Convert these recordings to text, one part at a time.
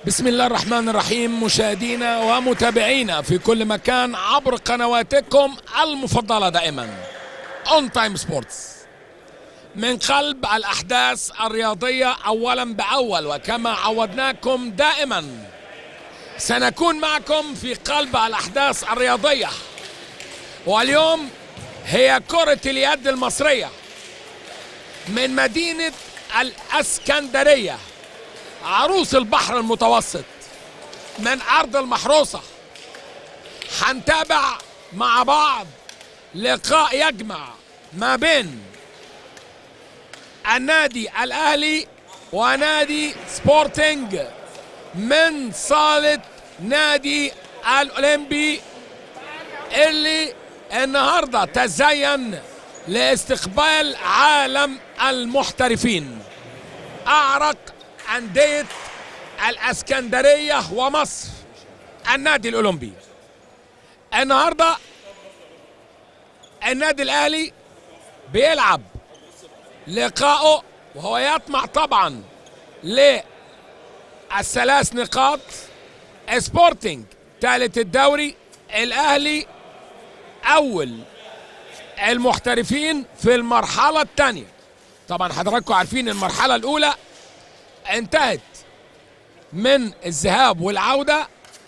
بسم الله الرحمن الرحيم مشاهدينا ومتابعينا في كل مكان عبر قنواتكم المفضلة دائما اون تايم سبورتس من قلب الأحداث الرياضية أولا بأول وكما عودناكم دائما سنكون معكم في قلب الأحداث الرياضية واليوم هي كرة اليد المصرية من مدينة الأسكندرية عروس البحر المتوسط من أرض المحروسة هنتابع مع بعض لقاء يجمع ما بين النادي الأهلي ونادي سبورتنج من صالة نادي الأولمبي اللي النهارده تزين لاستقبال عالم المحترفين أعرق أندية الأسكندرية ومصر النادي الأولمبي النهارده النادي الأهلي بيلعب لقائه وهو يطمع طبعا للثلاث نقاط سبورتنج ثالث الدوري الأهلي أول المحترفين في المرحلة الثانية طبعا حضراتكم عارفين المرحلة الأولى انتهت من الذهاب والعودة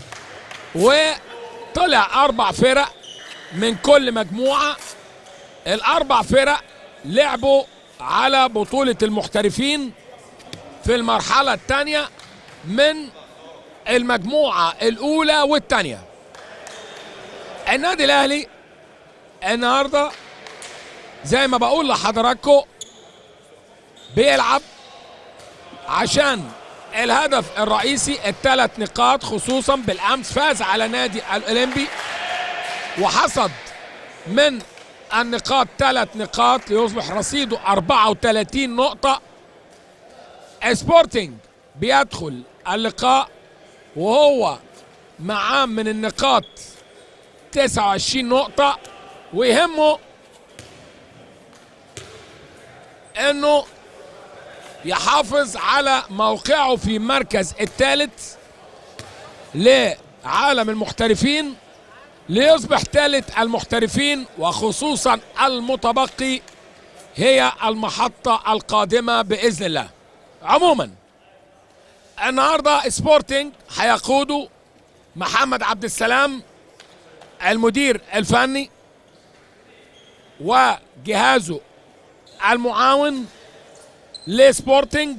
وطلع أربع فرق من كل مجموعة الأربع فرق لعبوا على بطولة المحترفين في المرحلة الثانية من المجموعة الأولى والثانية النادي الأهلي النهارده زي ما بقول لحضراتكم بيلعب عشان الهدف الرئيسي الثلاث نقاط خصوصا بالامس فاز على نادي الاولمبي وحصد من النقاط ثلاث نقاط ليصبح رصيده 34 نقطة سبورتنج بيدخل اللقاء وهو معاه من النقاط 29 نقطة ويهمه انه يحافظ على موقعه في المركز الثالث لعالم المحترفين ليصبح ثالث المحترفين وخصوصا المتبقي هي المحطة القادمة بإذن الله عموما النهاردة سبورتنج هيقوده محمد عبد السلام المدير الفني وجهازه المعاون لسبورتنج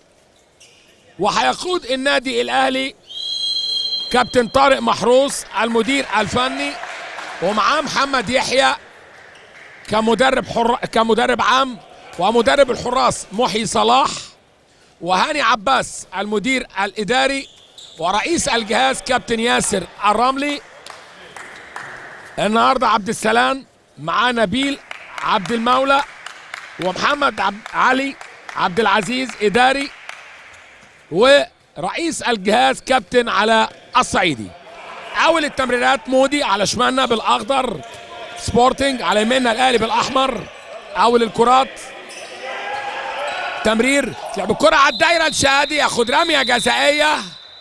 وهيقود النادي الاهلي كابتن طارق محروس المدير الفني ومعاه محمد يحيى كمدرب حر... كمدرب عام ومدرب الحراس محي صلاح وهاني عباس المدير الاداري ورئيس الجهاز كابتن ياسر الرملي النهارده عبد السلام معاه نبيل عبد المولى ومحمد عبد علي عبد العزيز اداري ورئيس الجهاز كابتن علاء الصعيدي اول التمريرات مودي على شمالنا بالاخضر سبورتنج على يميننا الاهلي بالاحمر اول الكرات تمرير تلعب الكرة على الدايرة الشادي ياخد رمية جزائية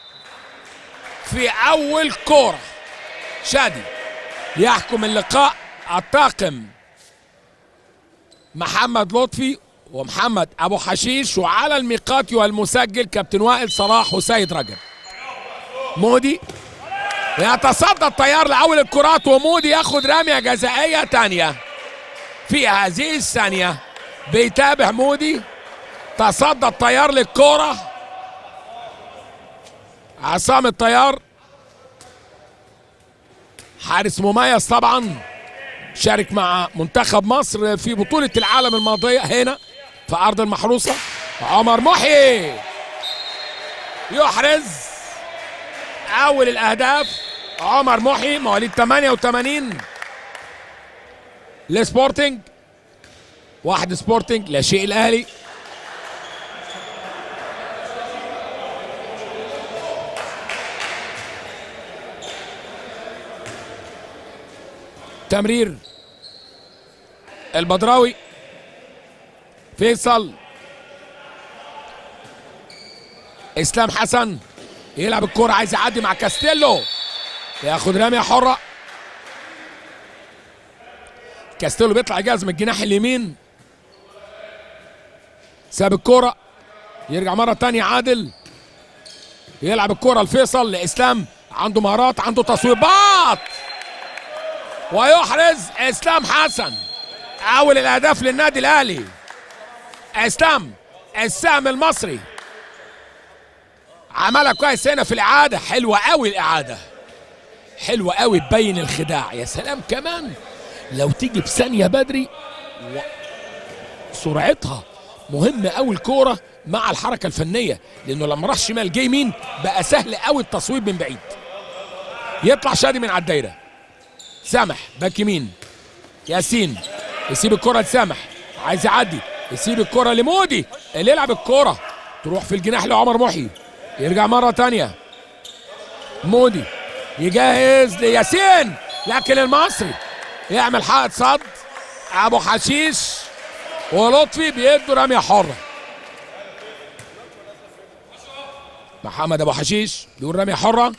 في أول كورة شادي يحكم اللقاء الطاقم محمد لطفي ومحمد ابو حشيش وعلى الميقات والمسجل كابتن وائل صلاح وسيد رجب مودي يتصدى الطيار لاول الكرات ومودي ياخد رميه جزائيه ثانيه في هذه الثانيه بيتابع مودي تصدى الطيار للكوره عصام الطيار حارس مميز طبعا شارك مع منتخب مصر في بطولة العالم الماضية هنا في أرض المحروسة عمر محي يحرز أول الأهداف عمر محي مواليد 88 لسبورتنج واحد سبورتنج لا شيء الأهلي تمرير البدراوي فيصل اسلام حسن يلعب الكرة عايز يعدي مع كاستيلو ياخد رمية حرة كاستيلو بيطلع جاهز من الجناح اليمين ساب الكرة يرجع مرة تانية عادل يلعب الكرة لفيصل لإسلام عنده مهارات عنده تصويبات ويحرز إسلام حسن أول الأهداف للنادي الأهلي إسلام السهم المصري عملها كويس هنا في الإعادة حلوة قوي الإعادة حلوة قوي تبين الخداع يا سلام كمان لو تيجي بثانية بدري و... سرعتها مهمة قوي الكورة مع الحركة الفنية لأنه لما راح شمال جه يمين بقى سهل قوي التصويب من بعيد يطلع شادي من على الدايرة سامح باك يمين ياسين يسيب الكرة لسامح عايز يعدي يسيب الكرة لمودي اللي يلعب الكرة تروح في الجناح لعمر محي يرجع مرة تانية مودي يجهز لياسين لكن المصري يعمل حائط صد ابو حشيش ولطفي بيدوا رمية حرة محمد ابو حشيش بيقول رمية حرة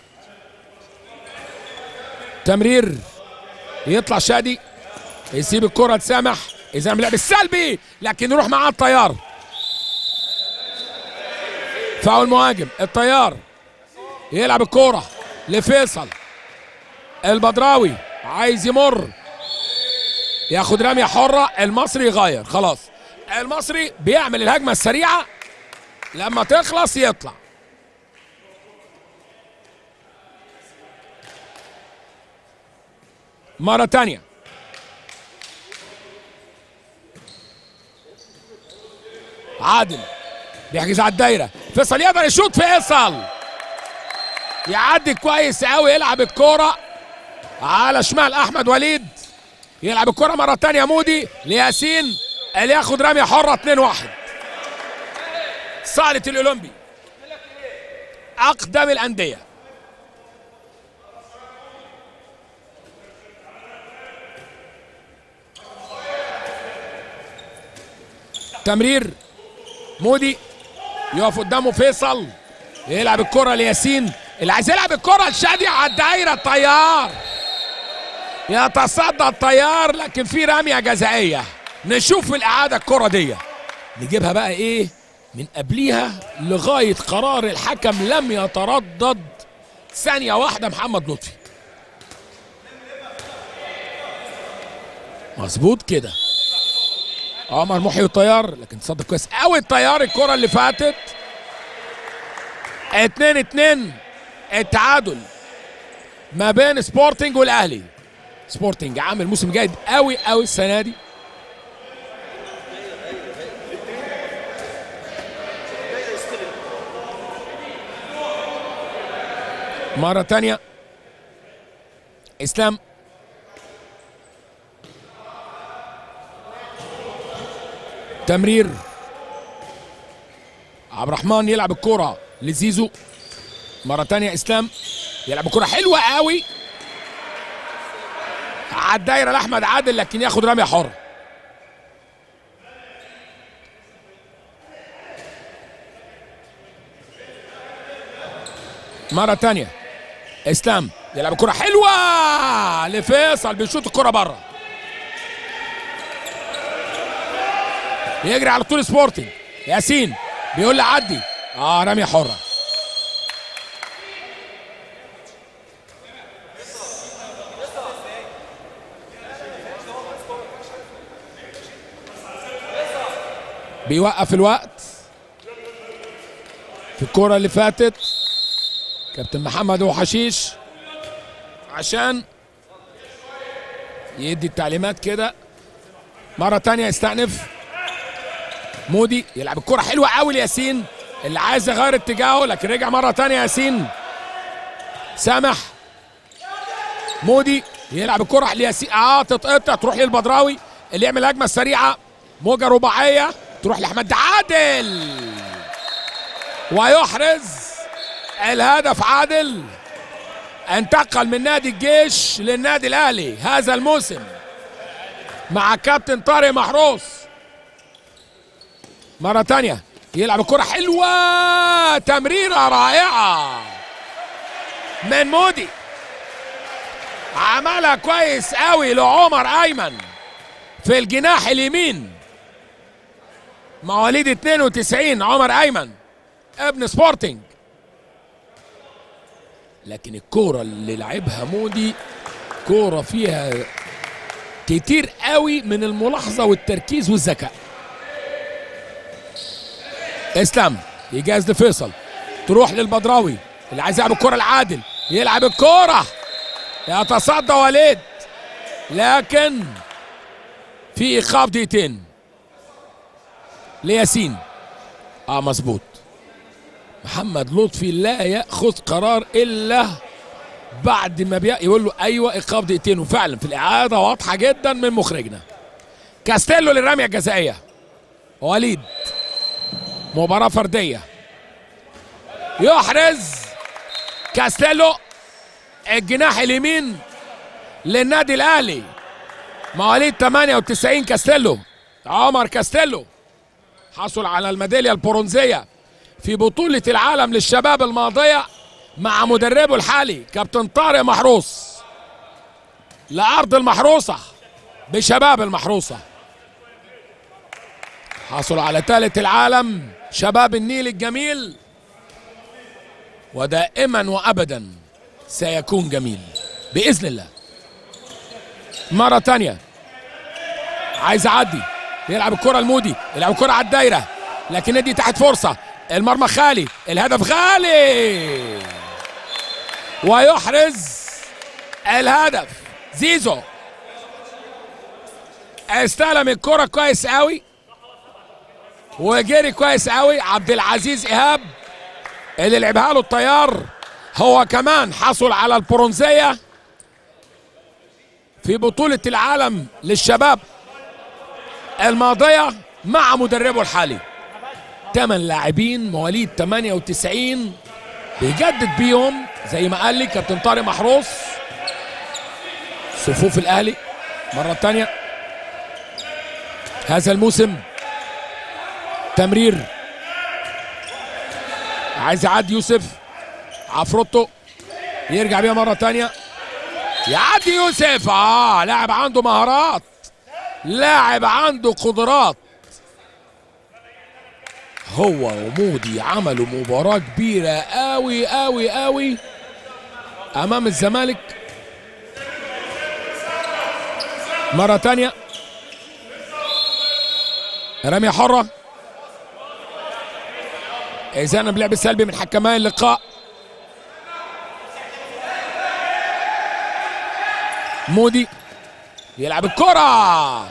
تمرير يطلع شادي يسيب الكرة لسامح اذا لعب السلبي لكن يروح معاه الطيار فاول مهاجم الطيار يلعب الكرة لفيصل البدراوي عايز يمر ياخد رمية حرة المصري يغير خلاص المصري بيعمل الهجمة السريعة لما تخلص يطلع مرة تانية عادل بيحجز على الدايرة فيصل يقدر يشوط فيصل يعدي كويس قوي يلعب الكرة على شمال احمد وليد يلعب الكرة مرة تانية مودي لياسين اللي ياخد رمية حرة 2 1 صالة الأولمبي أقدم الأندية تمرير مودي يقف قدامه فيصل يلعب الكرة لياسين اللي عايز يلعب الكرة لشادي على الدايرة الطيار يتصدى الطيار لكن في رمية جزائية نشوف في الإعادة الكرة دي نجيبها بقى إيه من قبليها لغاية قرار الحكم لم يتردد ثانية واحدة محمد لطفي مظبوط كده عمر محي والطيار لكن تصدق كويس قوي الطيار الكرة اللي فاتت اتنين اتنين التعادل ما بين سبورتنج والاهلي سبورتنج عامل موسم جيد قوي قوي السنه دي مرة تانية اسلام تمرير عبد الرحمن يلعب الكرة لزيزو مرة تانية اسلام يلعب الكرة حلوة قوي على الدايرة لأحمد عادل لكن ياخد رمية حرة مرة تانية اسلام يلعب الكرة حلوة لفيصل بيشوط الكرة بره يجري على طول سبورتنج ياسين بيقول لي عدي اه رمية حرة بيوقف الوقت في الكرة اللي فاتت كابتن محمد وحشيش عشان يدي التعليمات كده مرة تانية يستأنف مودي يلعب الكرة حلوة قوي لياسين اللي عايز يغير اتجاهه لكن رجع مرة تانية ياسين سامح مودي يلعب الكرة لياسين اه تتقطع تروح للبدراوي اللي يعمل هجمة سريعة موجة رباعية تروح لاحمد عادل ويحرز الهدف عادل انتقل من نادي الجيش للنادي الاهلي هذا الموسم مع كابتن طارق محروس مرة تانية يلعب الكرة حلوة تمريرة رائعة من مودي عملها كويس قوي لعمر ايمن في الجناح اليمين مواليد 92 عمر ايمن ابن سبورتنج لكن الكوره اللي لعبها مودي كوره فيها كتير قوي من الملاحظه والتركيز والذكاء اسلام يجهز لفيصل تروح للبدراوي اللي عايز يلعب الكره العادل يلعب الكره يتصدى وليد لكن في ايقاف دقيقتين لياسين اه مظبوط محمد لطفي لا ياخذ قرار الا بعد ما بي... يقول له ايوه ايقاف دقيقتين وفعلا في الاعاده واضحه جدا من مخرجنا كاستيلو للرميه الجزائيه وليد مباراه فرديه يحرز كاستيلو الجناح اليمين للنادي الاهلي مواليد 98 كاستيلو عمر كاستيلو حصل على الميداليه البرونزيه في بطوله العالم للشباب الماضيه مع مدربه الحالي كابتن طارق محروس لارض المحروسه بشباب المحروسه حصلوا على ثالث العالم شباب النيل الجميل ودائما وابدا سيكون جميل باذن الله مره تانية عايز اعدي يلعب الكره المودي يلعب الكره على الدايره لكن دي تحت فرصه المرمى خالي الهدف غالي ويحرز الهدف زيزو استلم الكره كويس قوي وجري كويس قوي عبد العزيز ايهاب اللي لعبها له الطيار هو كمان حصل على البرونزيه في بطوله العالم للشباب الماضيه مع مدربه الحالي ثمان لاعبين مواليد 98 بيجدد بيهم زي ما قال لي كابتن طارق محروس صفوف الاهلي مره ثانيه هذا الموسم تمرير عايز يعدي يوسف عفروتو يرجع بيها مره ثانيه يعدي يوسف اه لاعب عنده مهارات لاعب عنده قدرات هو ومودي عملوا مباراة كبيرة قوي قوي قوي أمام الزمالك مرة تانية رمية حرة إذا بلعب سلبي من حكمان اللقاء مودي يلعب الكرة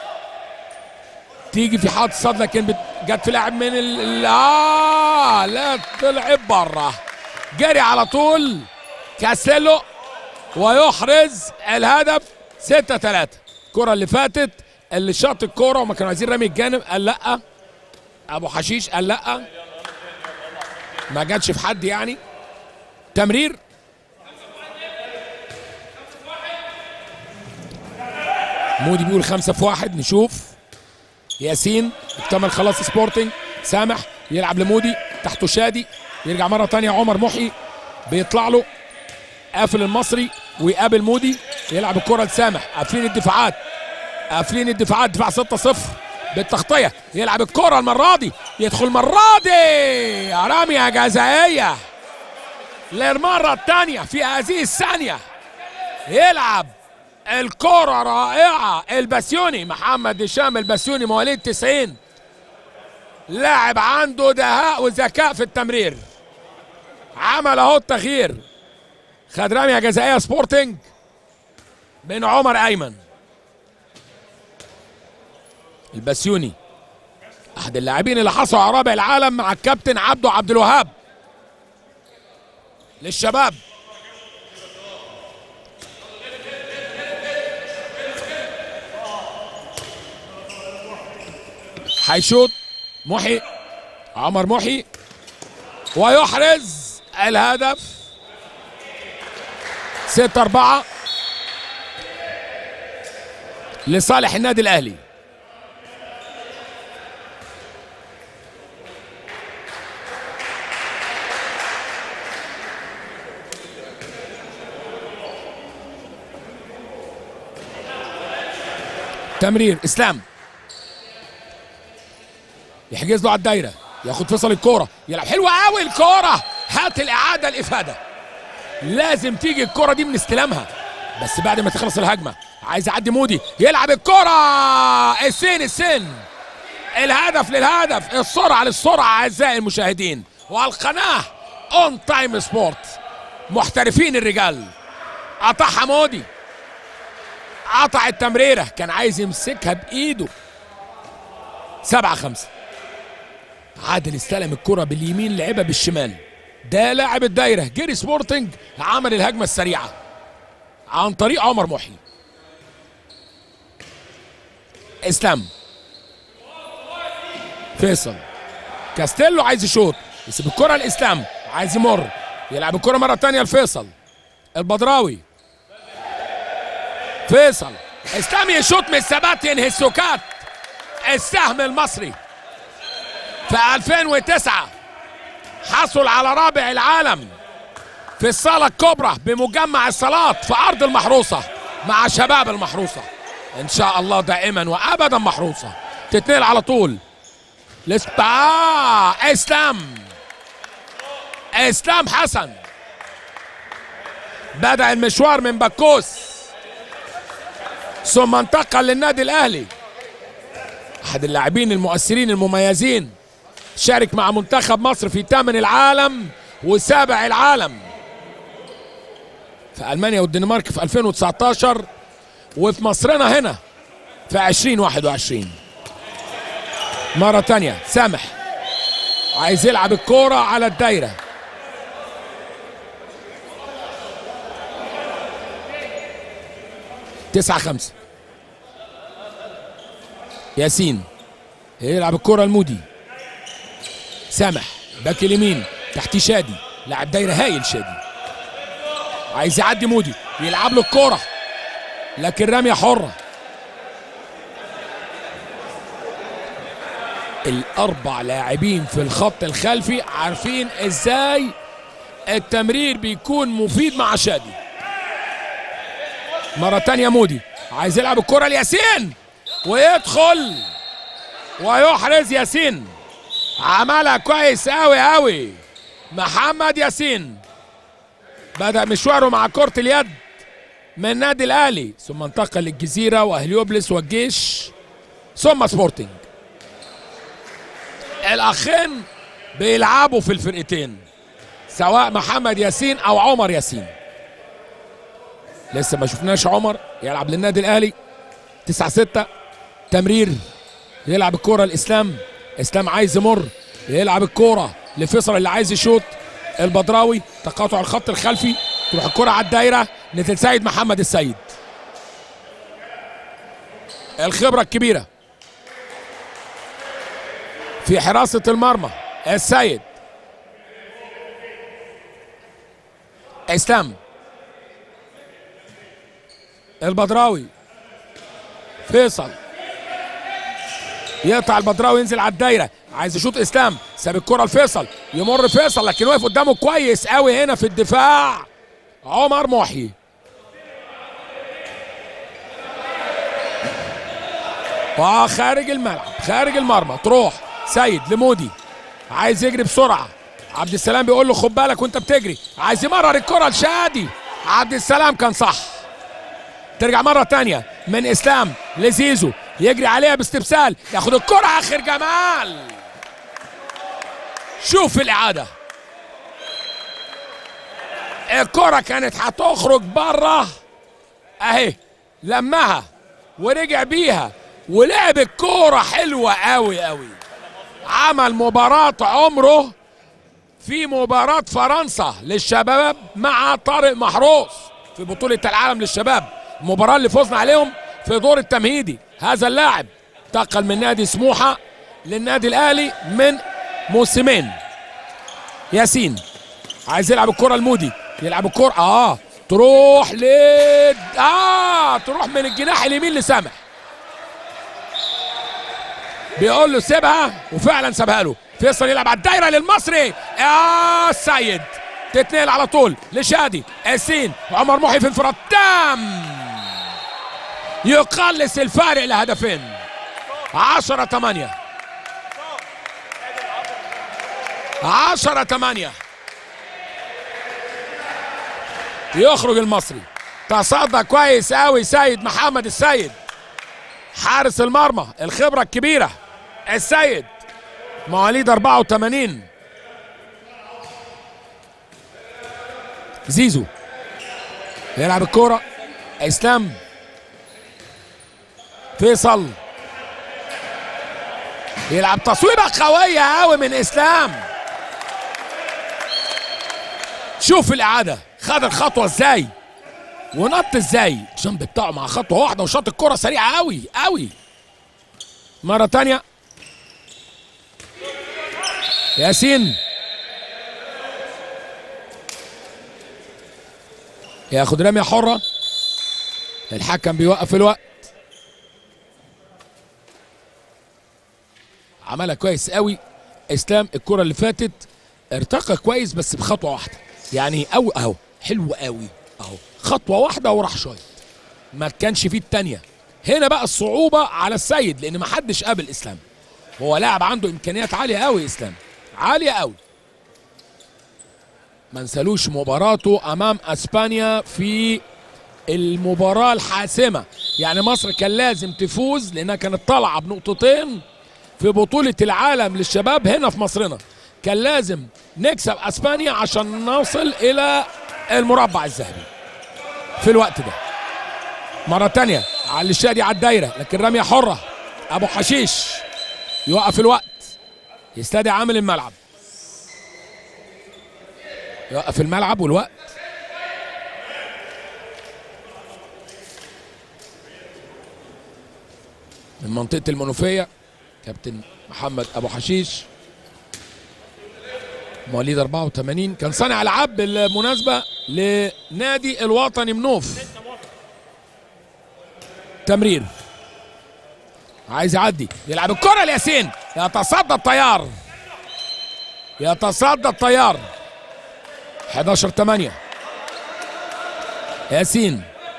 تيجي في حاط صد لكن بت... جت في لاعب من ال... لا لا طلع بره جري على طول كاسيلو ويحرز الهدف 6 3 الكرة اللي فاتت اللي شاط الكرة وما كانوا عايزين رمي الجانب قال لا ابو حشيش قال لا ما جاتش في حد يعني تمرير مودي بيقول خمسة في واحد نشوف ياسين اكتمل خلاص سبورتنج سامح يلعب لمودي تحته شادي يرجع مرة تانية عمر محي بيطلع له قافل المصري ويقابل مودي يلعب الكرة لسامح قافلين الدفاعات قافلين الدفاعات دفاع 6 0 بالتغطية يلعب الكرة المرة دي يدخل المرة دي رمية جزائية للمرة الثانية في هذه الثانية يلعب الكرة رائعة البسيوني محمد هشام البسيوني مواليد 90 لاعب عنده دهاء وذكاء في التمرير عمل اهو التغيير خد رمية جزائية سبورتنج من عمر ايمن البسيوني احد اللاعبين اللي حصلوا على رابع العالم مع الكابتن عبده عبد الوهاب للشباب هيشوط محي عمر محي ويحرز الهدف ستة أربعة لصالح النادي الأهلي تمرير اسلام يحجز له على الدايره ياخد فيصل الكوره يلعب حلوه قوي الكوره هات الاعاده الافاده لازم تيجي الكوره دي من استلامها بس بعد ما تخلص الهجمه عايز يعدي مودي يلعب الكوره السن السن الهدف للهدف السرعه للسرعه اعزائي المشاهدين والقناه اون تايم سبورت محترفين الرجال قطعها مودي قطع التمريره كان عايز يمسكها بايده سبعة خمسة عادل استلم الكرة باليمين لعبها بالشمال ده لاعب الدايرة جيري سبورتنج عمل الهجمة السريعة عن طريق عمر محي اسلام فيصل كاستيلو عايز يشوط يسيب الكرة لاسلام عايز يمر يلعب الكرة مرة تانية لفيصل البدراوي فيصل اسلام يشوط من الثبات ينهي السكات السهم المصري في 2009 حصل على رابع العالم في الصالة الكبرى بمجمع الصالات في أرض المحروسة مع شباب المحروسة إن شاء الله دائما وأبدا محروسة تتنقل على طول لسه آه إسلام إسلام حسن بدأ المشوار من بكوس ثم انتقل للنادي الأهلي أحد اللاعبين المؤثرين المميزين شارك مع منتخب مصر في ثامن العالم وسابع العالم في ألمانيا والدنمارك في 2019 وفي مصرنا هنا في 2021 مرة تانية سامح عايز يلعب الكورة على الدايرة تسعة خمسة ياسين يلعب الكرة المودي سامح باك اليمين تحتيه شادي لاعب دايرة هايل شادي عايز يعدي مودي يلعب له الكرة لكن رمية حرة الأربع لاعبين في الخط الخلفي عارفين ازاي التمرير بيكون مفيد مع شادي مرة تانية مودي عايز يلعب الكرة لياسين ويدخل ويحرز ياسين عملها كويس قوي قوي محمد ياسين بدأ مشواره مع كرة اليد من النادي الأهلي ثم انتقل للجزيرة وهليوبلس والجيش ثم سبورتنج الأخين بيلعبوا في الفرقتين سواء محمد ياسين أو عمر ياسين لسه ما شفناش عمر يلعب للنادي الأهلي 9 6 تمرير يلعب الكرة الإسلام إسلام عايز يمر يلعب الكرة لفيصل اللي عايز يشوط البدراوي تقاطع الخط الخلفي تروح الكرة على الدايرة لتسيد محمد السيد الخبرة الكبيرة في حراسة المرمى السيد اسلام البدراوي فيصل يقطع البدراوي ينزل على الدايره عايز يشوط اسلام ساب الكره لفيصل يمر فيصل لكن واقف قدامه كويس قوي هنا في الدفاع عمر محيي وخارج الملعب خارج المرمى تروح سيد لمودي عايز يجري بسرعه عبد السلام بيقول له خد بالك وانت بتجري عايز يمرر الكره لشادي عبد السلام كان صح ترجع مرة تانية من إسلام لزيزو يجري عليها باستبسال ياخد الكرة آخر جمال شوف الإعادة الكرة كانت هتخرج بره أهي لمها ورجع بيها ولعب الكورة حلوة قوي قوي عمل مباراة عمره في مباراة فرنسا للشباب مع طارق محروس في بطولة العالم للشباب المباراة اللي فزنا عليهم في دور التمهيدي هذا اللاعب انتقل من نادي سموحة للنادي الأهلي من موسمين ياسين عايز يلعب الكرة المودي يلعب الكرة اه تروح ل اه تروح من الجناح اليمين لسامح بيقول له سيبها وفعلا سابها له فيصل يلعب على الدايره للمصري يا سيد تتنقل على طول لشادي ياسين عمر محي في انفراد تام يقلص الفارق لهدفين 10 8 10 8 يخرج المصري تصدى كويس قوي سيد محمد السيد حارس المرمى الخبرة الكبيرة السيد مواليد 84 زيزو يلعب الكرة اسلام فيصل يلعب تصويبة قوية قوي من اسلام شوف الإعادة خد الخطوة ازاي ونط ازاي الجنب بتاعه مع خطوة واحدة وشاط الكرة سريعة قوي قوي مرة تانية ياسين ياخد رمية حرة الحكم بيوقف الوقت عملها كويس قوي اسلام الكرة اللي فاتت ارتقى كويس بس بخطوة واحدة يعني أو اهو حلو قوي اهو خطوة واحدة وراح شوية ما كانش فيه التانية هنا بقى الصعوبة على السيد لأن ما حدش قابل إسلام هو لاعب عنده إمكانيات عالية قوي إسلام عالية قوي ما نسالوش مباراته أمام أسبانيا في المباراة الحاسمة يعني مصر كان لازم تفوز لأنها كانت طالعة بنقطتين في بطولة العالم للشباب هنا في مصرنا كان لازم نكسب أسبانيا عشان نوصل إلى المربع الذهبي في الوقت ده مرة تانية علي الشادي على الدايرة لكن رمية حرة أبو حشيش يوقف الوقت يستدعي عامل الملعب يوقف الملعب والوقت من منطقة المنوفية كابتن محمد أبو حشيش مواليد 84 كان صانع ألعاب بالمناسبة لنادي الوطني منوف تمرير عايز يعدي يلعب الكرة لياسين يتصدى الطيار يتصدى الطيار 11 8 ياسين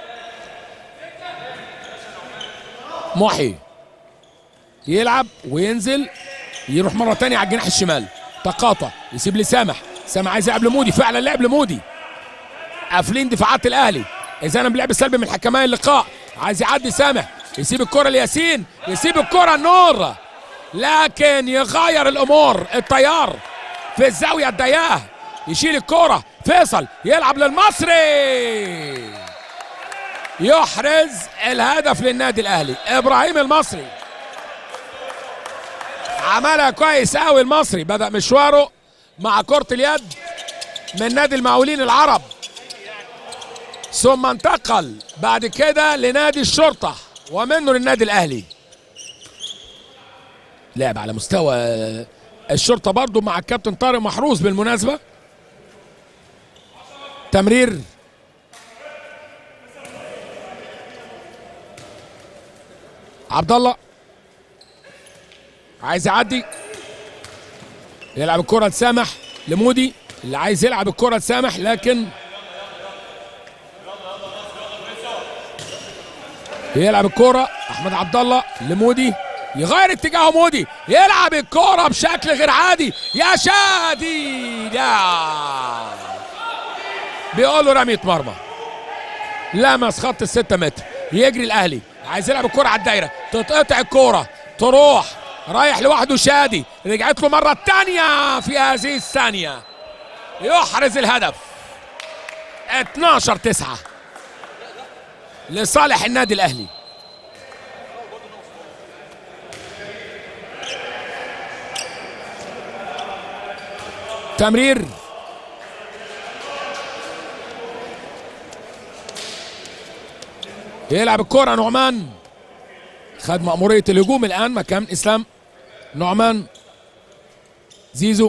محي يلعب وينزل يروح مرة تانية على الجناح الشمال تقاطع يسيب لسامح سامح عايز يلعب لمودي فعلا لعب لمودي قافلين دفاعات الاهلي اذا انا بلعب سلبي من حكمي اللقاء عايز يعدي سامح يسيب الكرة لياسين يسيب الكرة النور لكن يغير الامور الطيار في الزاوية الضيقة يشيل الكرة فيصل يلعب للمصري يحرز الهدف للنادي الاهلي ابراهيم المصري عملها كويس قوي المصري بدا مشواره مع كرة اليد من نادي المقاولين العرب ثم انتقل بعد كده لنادي الشرطة ومنه للنادي الأهلي لعب على مستوى الشرطة برضو مع الكابتن طارق محروس بالمناسبة تمرير عبد الله عايز يعدي يلعب الكرة لسامح لمودي اللي عايز يلعب الكرة لسامح لكن يلعب الكرة احمد عبد الله لمودي يغير اتجاهه مودي يلعب الكرة بشكل غير عادي يا شادي لا بيقول له رمية مرمى لمس خط الستة متر يجري الاهلي عايز يلعب الكرة على الدايرة تتقطع الكرة تروح رايح لوحده شادي رجعت له مرة تانية في هذه الثانية يحرز الهدف 12 9 لصالح النادي الاهلي تمرير يلعب الكرة نعمان خد مأمورية الهجوم الآن مكان إسلام نعمان زيزو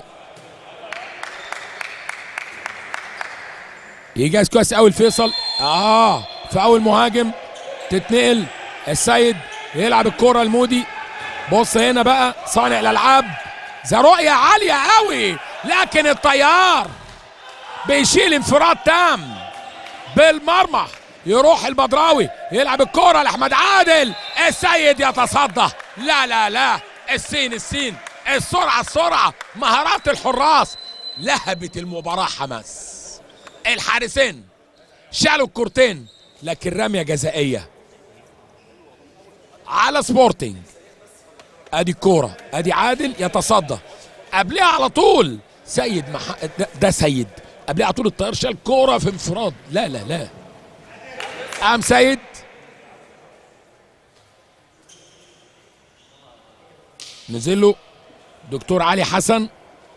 يجهز كويس قوي الفيصل اه في اول مهاجم تتنقل السيد يلعب الكرة المودي بص هنا بقى صانع الالعاب ذا رؤية عالية قوي لكن الطيار بيشيل انفراد تام بالمرمى يروح البدراوي يلعب الكرة لأحمد عادل السيد يتصدى لا لا لا السين السين السرعة السرعة مهارات الحراس لهبت المباراة حماس الحارسين شالوا الكورتين لكن رمية جزائية على سبورتنج ادي الكورة ادي عادل يتصدى قبلها على طول سيد مح... ده, ده سيد قبلها على طول الطيار شال كورة في انفراد لا لا لا قام سيد نزل له دكتور علي حسن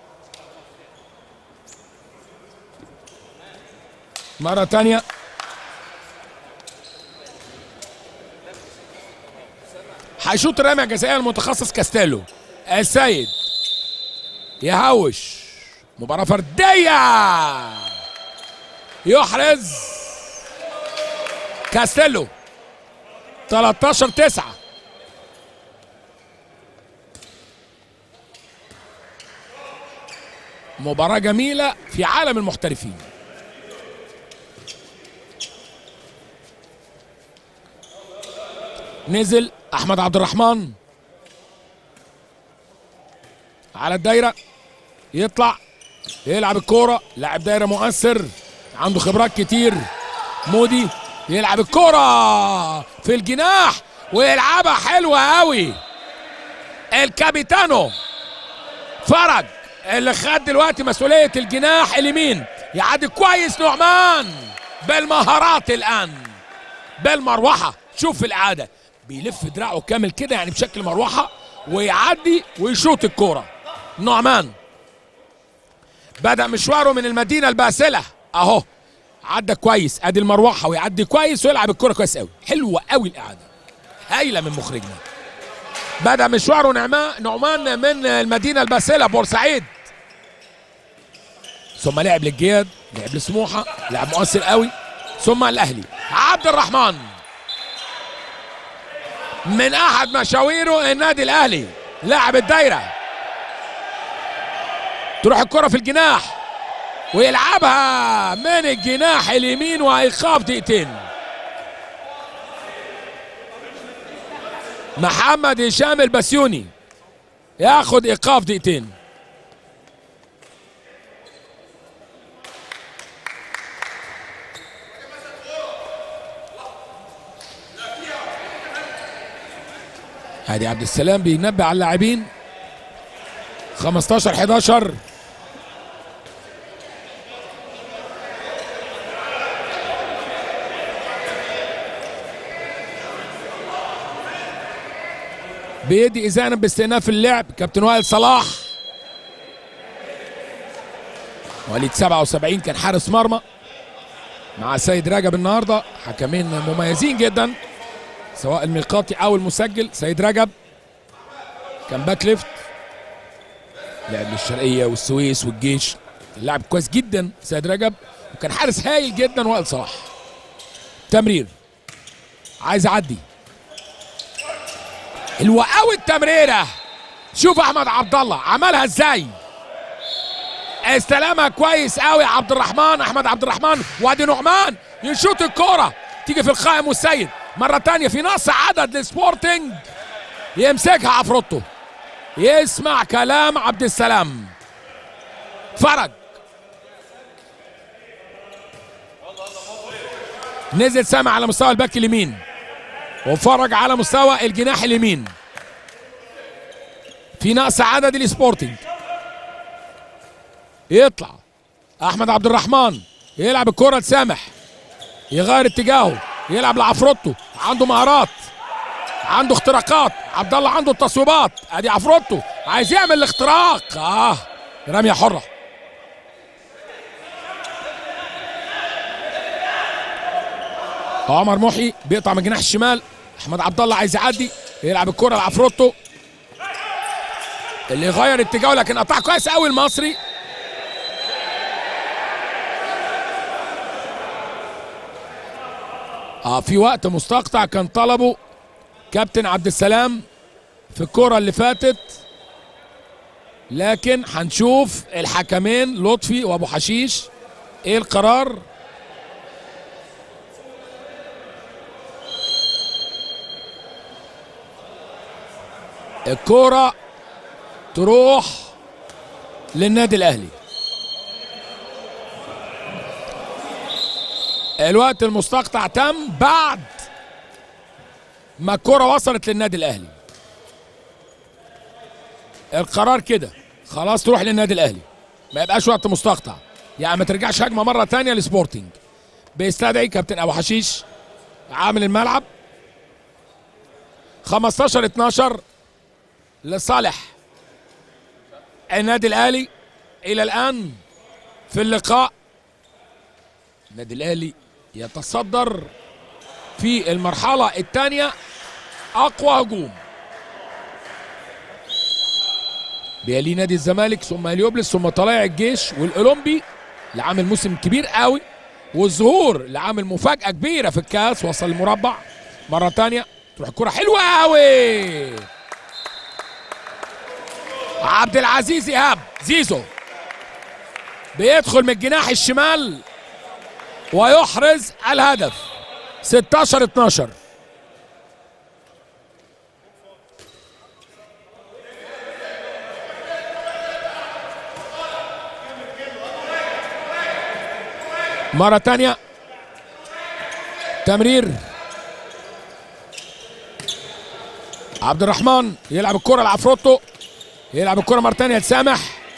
مرة تانية هيشوط رمية جزائية المتخصص كاستيلو السيد يهوش مباراة فردية يحرز كاستيلو 13 9 مباراة جميلة في عالم المحترفين نزل احمد عبد الرحمن على الدايره يطلع يلعب الكوره لاعب دايره مؤثر عنده خبرات كتير مودي يلعب الكوره في الجناح ويلعبها حلوه قوي الكابيتانو فرج اللي خد دلوقتي مسؤوليه الجناح اليمين يعدي كويس نعمان بالمهارات الان بالمروحه شوف الاعاده بيلف دراعه كامل كده يعني بشكل مروحه ويعدي ويشوط الكوره نعمان بدا مشواره من المدينه الباسله اهو عدى كويس ادي المروحه ويعدي كويس ويلعب الكوره كويس قوي حلوه قوي الاعاده هايله من مخرجنا بدا مشواره نعمان نعمان من المدينه الباسله بورسعيد ثم لعب للجياد لعب لسموحه لعب مؤثر قوي ثم الاهلي عبد الرحمن من احد مشاويره النادي الاهلي لاعب الدايره تروح الكره في الجناح ويلعبها من الجناح اليمين وايقاف دقيقتين محمد هشام البسيوني ياخد ايقاف دقيقتين ادي عبد السلام بينبه على اللاعبين 15 11 بيدي اذانا باستئناف اللعب كابتن وائل صلاح وليد 77 كان حارس مرمى مع سيد رجب النهارده حكمين مميزين جدا سواء الميقاتي او المسجل سيد رجب كان باك ليفت لعب للشرقيه والسويس والجيش لاعب كويس جدا سيد رجب وكان حارس هايل جدا وائل صلاح تمرير عايز اعدي حلوه قوي التمريره شوف احمد عبد الله عملها ازاي استلمها كويس قوي عبد الرحمن احمد عبد الرحمن وادي نعمان يشوط الكوره تيجي في القائم والسيد مرة تانية في نقص عدد لسبورتنج يمسكها عفروتو يسمع كلام عبد السلام فرج نزل سامع على مستوى الباك اليمين وفرج على مستوى الجناح اليمين في نقص عدد السبورتنج يطلع احمد عبد الرحمن يلعب الكره لسامح يغير اتجاهه يلعب لعفروتو عنده مهارات عنده اختراقات عبد الله عنده التصويبات ادي عفروتو عايز يعمل الاختراق اه رميه حره عمر محي بيقطع من الجناح الشمال احمد عبد الله عايز يعدي يلعب الكره لعفروتو اللي غير اتجاهه لكن قطع كويس قوي المصري اه في وقت مستقطع كان طلبه كابتن عبد السلام في الكرة اللي فاتت لكن هنشوف الحكمين لطفي وابو حشيش ايه القرار الكرة تروح للنادي الاهلي الوقت المستقطع تم بعد ما الكرة وصلت للنادي الاهلي القرار كده خلاص تروح للنادي الاهلي ما يبقاش وقت مستقطع يعني ما ترجعش هجمه مره تانية لسبورتنج بيستدعي كابتن ابو حشيش عامل الملعب 15 12 لصالح النادي الاهلي الى الان في اللقاء النادي الاهلي يتصدر في المرحله الثانيه اقوى هجوم بيليه نادي الزمالك ثم هليوبلس ثم طلائع الجيش والاولمبي اللي عامل موسم كبير قوي والظهور اللي عامل مفاجاه كبيره في الكاس وصل المربع مره تانية تروح الكره حلوه قوي عبد العزيز ايهاب زيزو بيدخل من الجناح الشمال ويحرز الهدف 16 12 مرة تانية تمرير عبد الرحمن يلعب الكرة لعفروتو يلعب الكرة مرة تانية لسامح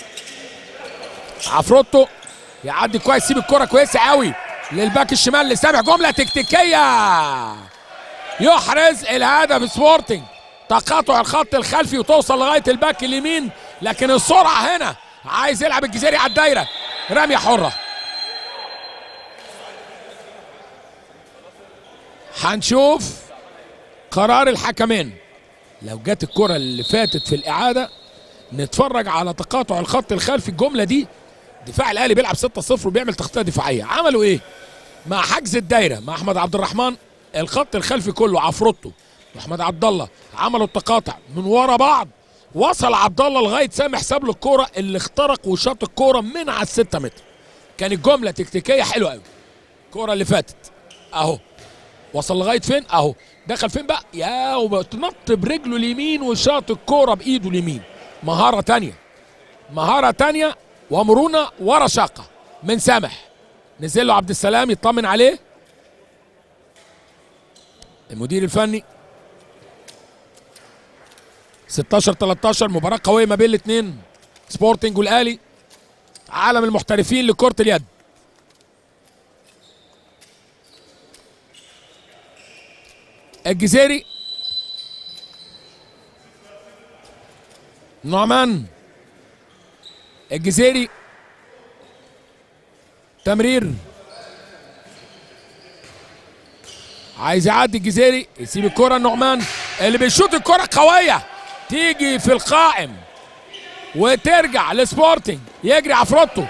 عفروتو يعدي كويس يسيب الكرة كويسة قوي للباك الشمال لسامح جملة تكتيكية يحرز الهدف سبورتنج تقاطع الخط الخلفي وتوصل لغاية الباك اليمين لكن السرعة هنا عايز يلعب الجزيري على الدايرة رمية حرة هنشوف قرار الحكمين لو جت الكرة اللي فاتت في الإعادة نتفرج على تقاطع الخط الخلفي الجملة دي دفاع الأهلي بيلعب 6-0 وبيعمل تغطية دفاعية عملوا إيه؟ مع حجز الدايرة مع أحمد عبد الرحمن الخط الخلفي كله عفروتو واحمد عبد الله عملوا التقاطع من ورا بعض وصل عبد الله لغايه سامح ساب له الكوره اللي اخترق وشاط الكوره من على الستة متر كانت جمله تكتيكيه حلوه قوي الكوره اللي فاتت اهو وصل لغايه فين اهو دخل فين بقى يا وتنط برجله اليمين وشاط الكوره بايده اليمين مهاره تانية مهاره تانية ومرونه ورشاقه من سامح نزل له عبد السلام يطمن عليه المدير الفني 16 13 مباراه قويه ما بين الاثنين سبورتنج والاهلي عالم المحترفين لكره اليد الجزيري نعمان الجزيري تمرير عايز يعدي الجزيري يسيب الكرة النعمان اللي بيشوط الكرة قوية تيجي في القائم وترجع لسبورتنج يجري عفروتو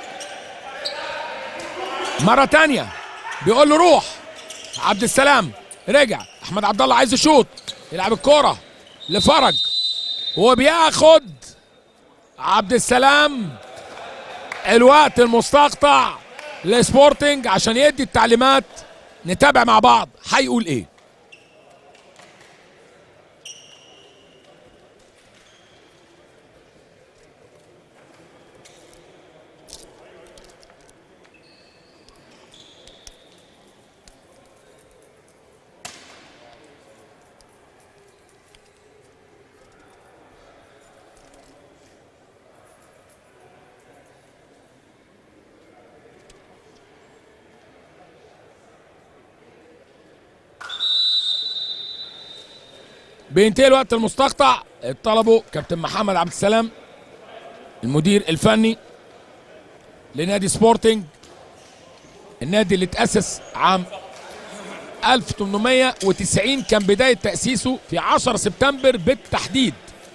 مرة تانية بيقول له روح عبد السلام رجع احمد عبد الله عايز يشوط يلعب الكرة لفرج وبياخد عبد السلام الوقت المستقطع لسبورتنج عشان يدي التعليمات نتابع مع بعض هيقول ايه بينتهي الوقت المستقطع طلبه كابتن محمد عبد السلام المدير الفني لنادي سبورتنج النادي اللي تأسس عام 1890 كان بداية تأسيسه في 10 سبتمبر بالتحديد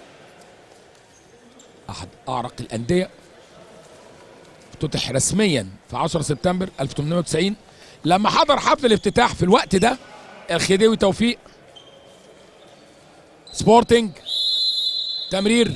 أحد أعرق الأندية افتتح رسميا في 10 سبتمبر 1890 لما حضر حفل الافتتاح في الوقت ده الخديوي توفيق سبورتنج تمرير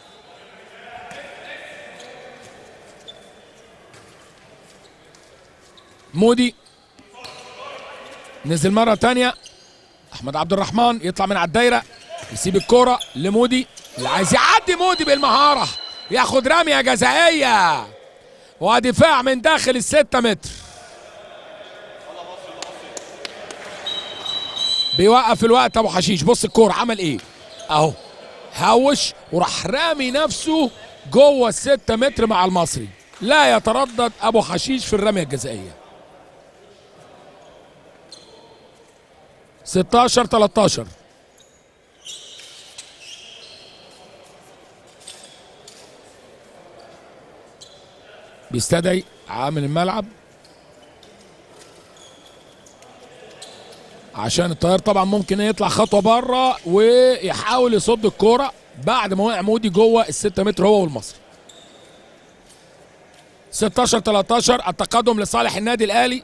مودي نزل مرة تانية أحمد عبد الرحمن يطلع من على الدايرة يسيب الكرة لمودي اللي عايز يعدي مودي بالمهارة ياخد رمية جزائية ودفاع من داخل الستة متر بيوقف الوقت ابو حشيش بص الكورة عمل ايه اهو هوش وراح رامي نفسه جوه الستة متر مع المصري لا يتردد ابو حشيش في الرمية الجزائية 16 13 بيستدعي عامل الملعب عشان الطيار طبعا ممكن يطلع خطوه بره ويحاول يصد الكوره بعد ما وقع مودي جوه الستة متر هو والمصري 16 13 التقدم لصالح النادي الاهلي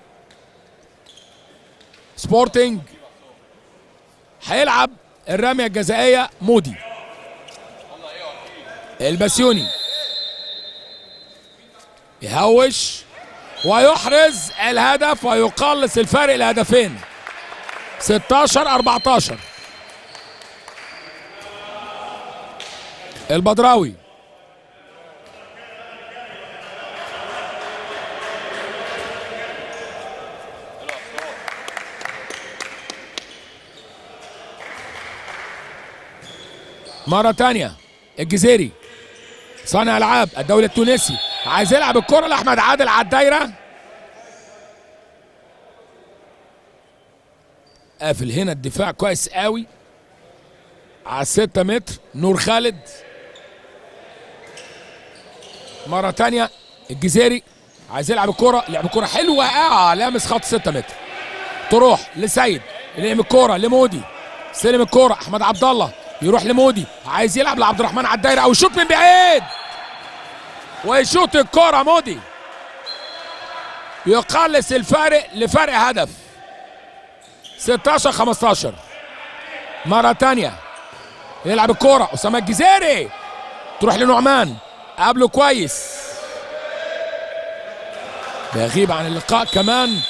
سبورتنج هيلعب الرميه الجزائيه مودي البسيوني يهوش ويحرز الهدف ويقلص الفارق لهدفين 16 14 البدراوي مرة تانية الجزيري صانع العاب الدولة التونسي عايز يلعب الكرة لأحمد عادل على الدايرة قافل هنا الدفاع كويس قوي على الستة متر نور خالد مرة تانية الجزيري عايز يلعب الكرة لعب الكرة حلوة اه لامس خط 6 متر تروح لسيد يلعب الكرة لمودي استلم الكرة احمد عبد الله يروح لمودي عايز يلعب لعبد الرحمن على الدايرة او يشوط من بعيد ويشوط الكرة مودي يقلص الفارق لفرق هدف 16 15 مرة تانية يلعب الكرة أسامة الجزيري تروح لنعمان قابله كويس بيغيب عن اللقاء كمان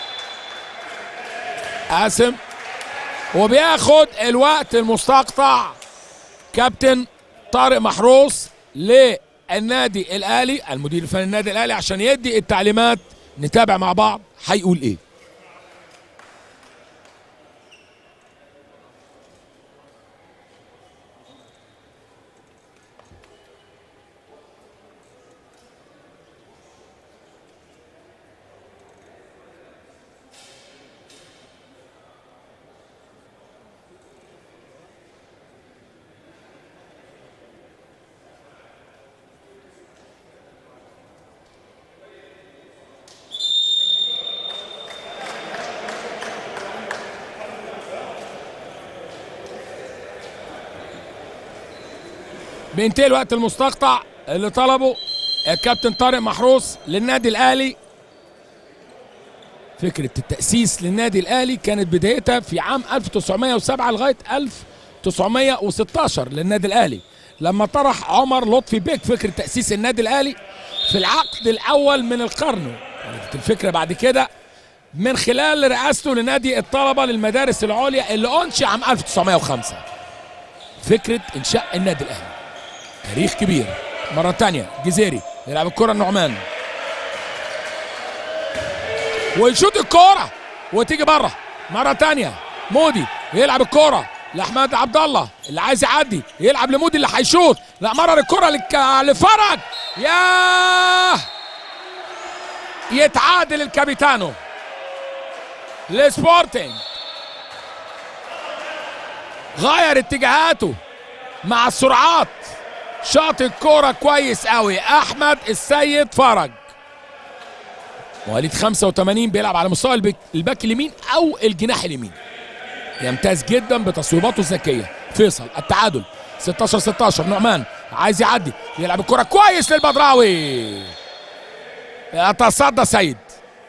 قاسم وبياخد الوقت المستقطع كابتن طارق محروس للنادي الاهلي المدير الفني النادي الاهلي عشان يدي التعليمات نتابع مع بعض هيقول ايه بينتهي الوقت المستقطع اللي طلبه الكابتن طارق محروس للنادي الاهلي فكره التاسيس للنادي الاهلي كانت بدايتها في عام 1907 لغايه 1916 للنادي الاهلي لما طرح عمر لطفي بيك فكره تاسيس النادي الاهلي في العقد الاول من القرن كانت الفكره بعد كده من خلال رئاسته لنادي الطلبه للمدارس العليا اللي انشئ عام 1905 فكره انشاء النادي الاهلي تاريخ كبير مرة تانية جزيري يلعب الكرة النعمان ويشوط الكرة وتيجي بره مرة تانية مودي يلعب الكرة لأحمد عبد الله اللي عايز يعدي يلعب لمودي اللي هيشوط لا مرر الكرة لك... لفرج ياه يتعادل الكابيتانو لسبورتنج غير اتجاهاته مع السرعات شاط الكورة كويس قوي احمد السيد فرج مواليد 85 بيلعب على مستوى البك, الباك اليمين او الجناح اليمين يمتاز جدا بتصويباته الذكيه فيصل التعادل 16 16 نعمان عايز يعدي يلعب الكرة كويس للبدراوي يتصدى سيد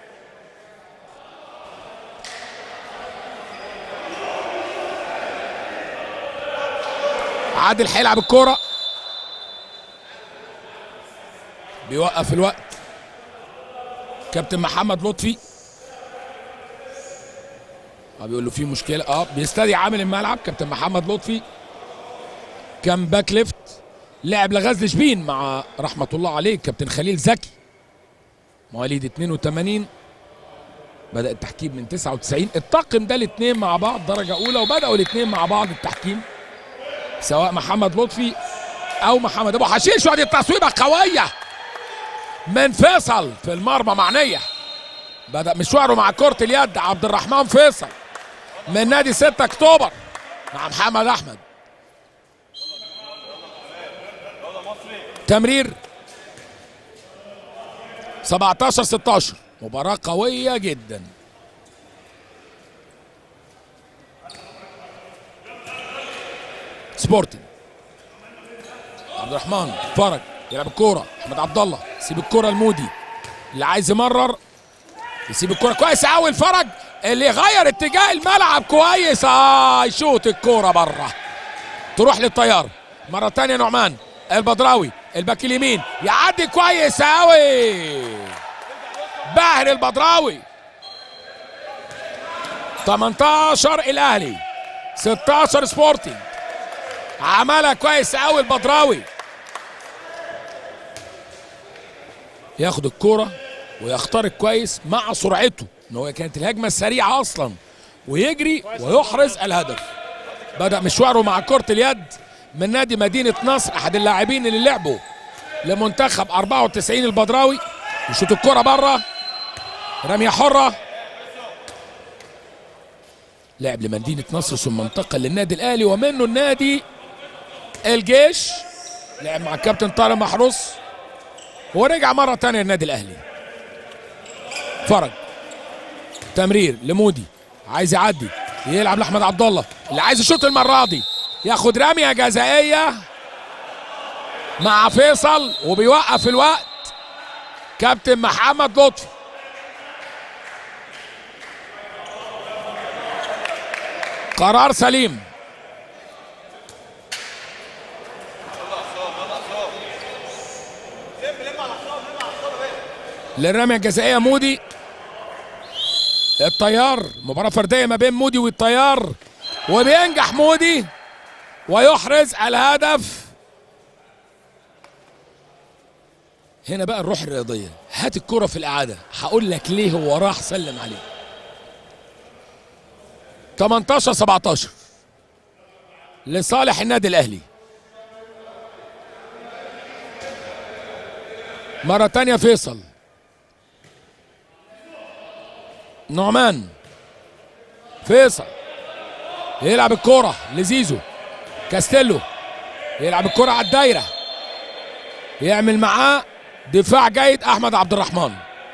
عادل هيلعب الكرة بيوقف الوقت كابتن محمد لطفي اه بيقول له في مشكله اه بيستدعي عامل الملعب كابتن محمد لطفي كان باك ليفت لعب لغزل شبين مع رحمه الله عليه كابتن خليل زكي مواليد 82 بدأ التحكيم من 99 الطاقم ده الاثنين مع بعض درجة أولى وبدأوا الاثنين مع بعض التحكيم سواء محمد لطفي أو محمد أبو حشيش وادي التصويبة قوية من فيصل في المرمى معنية بدأ مشواره مع كرة اليد عبد الرحمن فيصل من نادي 6 أكتوبر مع محمد أحمد تمرير 17 16 مباراة قوية جدا سبورتنج عبد الرحمن فرج يلعب الكورة احمد عبد الله يسيب الكورة لمودي اللي عايز يمرر يسيب الكورة كويس قوي الفرج اللي يغير اتجاه الملعب كويس اه يشوط الكورة بره تروح للطيار مرة تانية نعمان البدراوي الباك اليمين يعدي كويس قوي باهر البدراوي 18 الاهلي 16 سبورتنج عملها كويس قوي البدراوي ياخد الكرة ويخترق كويس مع سرعته ان هو كانت الهجمة السريعة اصلا ويجري ويحرز الهدف بدأ مشواره مع كرة اليد من نادي مدينة نصر احد اللاعبين اللي لعبوا لمنتخب 94 البدراوي يشوط الكرة بره رمية حرة لعب لمدينة نصر ثم انتقل للنادي الأهلي ومنه النادي الجيش لعب مع الكابتن طارق محروس ورجع مرة تانية للنادي الأهلي فرج تمرير لمودي عايز يعدي يلعب لأحمد عبد الله اللي عايز يشوط المرة دي ياخد رمية جزائية مع فيصل وبيوقف الوقت كابتن محمد لطفي قرار سليم للرمية الجزائية مودي الطيار مباراة فردية ما بين مودي والطيار وبينجح مودي ويحرز الهدف هنا بقى الروح الرياضية هات الكرة في الإعادة هقول لك ليه هو راح سلم عليه 18 17 لصالح النادي الاهلي مرة تانية فيصل نعمان فيصل يلعب الكرة لزيزو كاستيلو يلعب الكرة على الدايرة يعمل معاه دفاع جيد احمد عبد الرحمن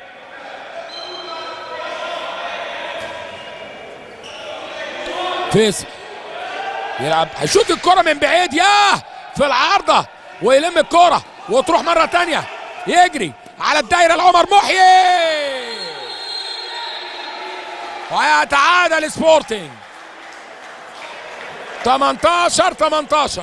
فيصل يلعب هيشوط الكرة من بعيد ياه في العارضة ويلم الكرة وتروح مرة تانية يجري على الدايرة لعمر محيي ويتعادل سبورتنج 18 18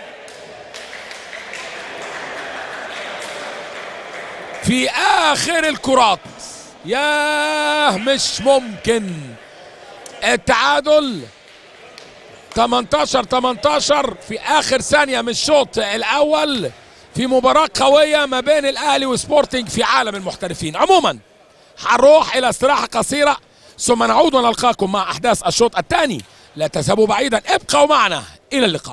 في آخر الكرات ياه مش ممكن التعادل 18 18 في اخر ثانيه من الشوط الاول في مباراه قويه ما بين الاهلي وسبورتنج في عالم المحترفين عموما هنروح الى استراحه قصيره ثم نعود ونلقاكم مع احداث الشوط الثاني لا تذهبوا بعيدا ابقوا معنا الى اللقاء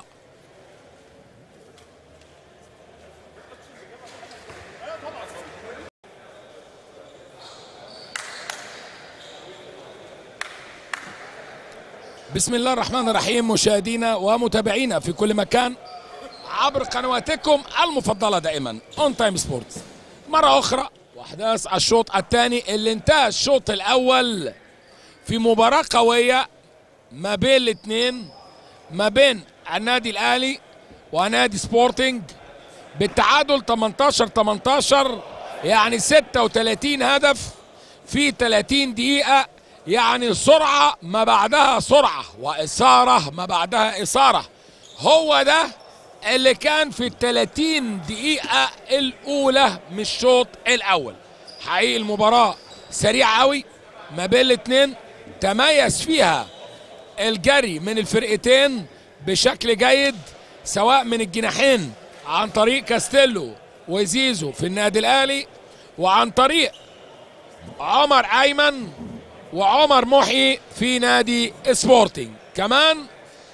بسم الله الرحمن الرحيم مشاهدينا ومتابعينا في كل مكان عبر قنواتكم المفضلة دائما اون تايم سبورتس مرة أخرى وأحداث الشوط الثاني اللي انتهى الشوط الأول في مباراة قوية ما بين الاثنين ما بين النادي الأهلي ونادي سبورتنج بالتعادل 18 18 يعني 36 هدف في 30 دقيقة يعني سرعة ما بعدها سرعة وإثارة ما بعدها إثارة هو ده اللي كان في ال 30 دقيقة الأولى من الشوط الأول حقيقي المباراة سريعة قوي ما بين الاثنين تميز فيها الجري من الفرقتين بشكل جيد سواء من الجناحين عن طريق كاستيلو وزيزو في النادي الاهلي وعن طريق عمر ايمن وعمر محي في نادي سبورتنج كمان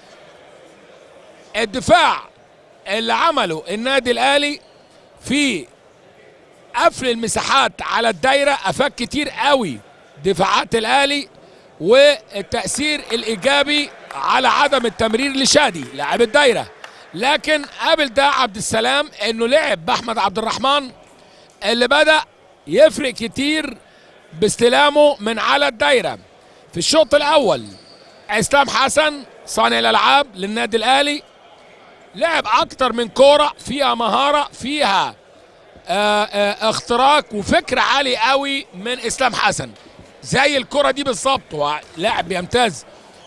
الدفاع اللي عمله النادي الاهلي في قفل المساحات على الدايره افاد كتير قوي دفاعات الاهلي والتاثير الايجابي على عدم التمرير لشادي لاعب الدايره لكن قبل ده عبد السلام انه لعب باحمد عبد الرحمن اللي بدا يفرق كتير باستلامه من على الدايره في الشوط الاول اسلام حسن صانع الالعاب للنادي الاهلي لعب اكتر من كوره فيها مهاره فيها آآ آآ اختراق وفكر عالي قوي من اسلام حسن زي الكره دي بالظبط هو لاعب بيمتاز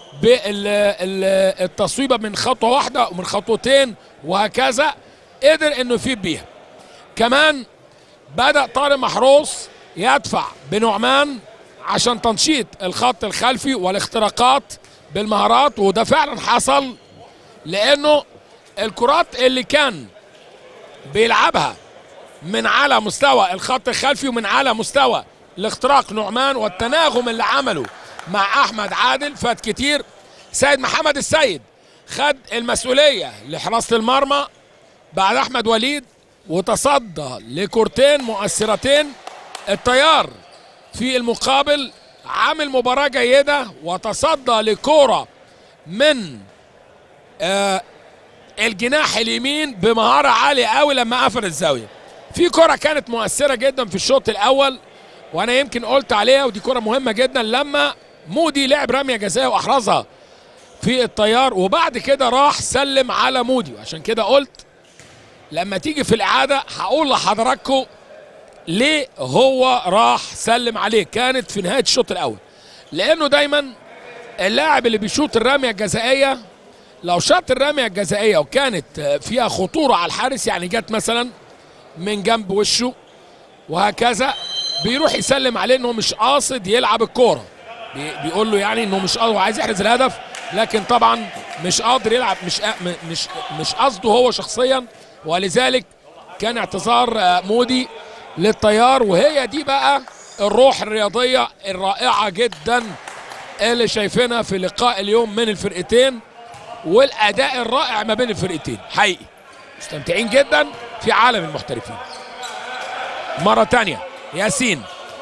بالتصويبه من خطوه واحده ومن خطوتين وهكذا قدر انه يفيد بيها كمان بدا طارق محروس يدفع بنعمان عشان تنشيط الخط الخلفي والاختراقات بالمهارات وده فعلا حصل لانه الكرات اللي كان بيلعبها من على مستوى الخط الخلفي ومن على مستوى الاختراق نعمان والتناغم اللي عمله مع احمد عادل فات كتير سيد محمد السيد خد المسؤوليه لحراسه المرمى بعد احمد وليد وتصدى لكورتين مؤثرتين الطيار في المقابل عامل مباراه جيده وتصدى لكوره من آه الجناح اليمين بمهاره عاليه قوي لما قفل الزاويه في كره كانت مؤثره جدا في الشوط الاول وانا يمكن قلت عليها ودي كره مهمه جدا لما مودي لعب رميه جزاء واحرزها في الطيار وبعد كده راح سلم على مودي وعشان كده قلت لما تيجي في الاعاده هقول لحضراتكم ليه هو راح سلم عليه كانت في نهايه الشوط الاول لانه دايما اللاعب اللي بيشوط الرميه الجزائيه لو شاط الرميه الجزائيه وكانت فيها خطوره على الحارس يعني جت مثلا من جنب وشه وهكذا بيروح يسلم عليه انه مش قاصد يلعب الكوره بيقول له يعني انه مش قاصد عايز يحرز الهدف لكن طبعا مش قادر يلعب مش مش مش قصده هو شخصيا ولذلك كان اعتذار مودي للطيار وهي دي بقى الروح الرياضيه الرائعه جدا اللي شايفينها في لقاء اليوم من الفرقتين والاداء الرائع ما بين الفرقتين حقيقي مستمتعين جدا في عالم المحترفين مرة تانية ياسين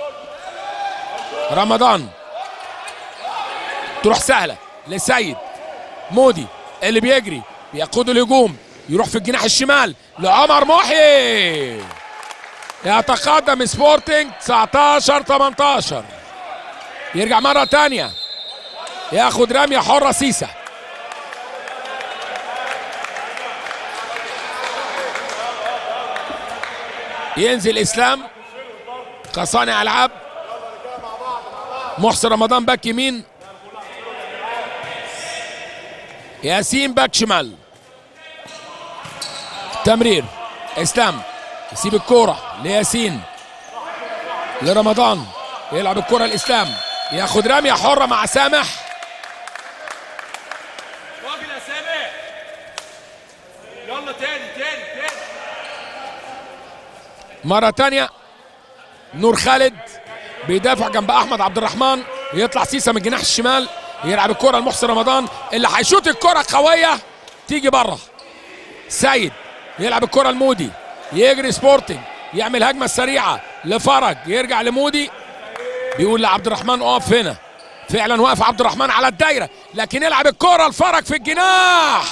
رمضان تروح سهلة لسيد مودي اللي بيجري بيقود الهجوم يروح في الجناح الشمال لعمر محي يتقدم سبورتنج 19 18 يرجع مرة تانية ياخد رمية حرة سيسة ينزل اسلام كصانع العاب محسن رمضان باك يمين ياسين باك شمال تمرير اسلام يسيب الكوره لياسين لرمضان يلعب الكوره لاسلام ياخد رميه حره مع سامح راجل يا سامح يلا تاني تاني تاني مرة تانية نور خالد بيدافع جنب أحمد عبد الرحمن يطلع سيسا من الجناح الشمال يلعب الكرة لمحسن رمضان اللي هيشوط الكرة قوية تيجي بره سيد يلعب الكرة لمودي يجري سبورتنج يعمل هجمة سريعة لفرج يرجع لمودي بيقول لعبد الرحمن اقف هنا فعلا واقف عبد الرحمن على الدايرة لكن يلعب الكرة لفرج في الجناح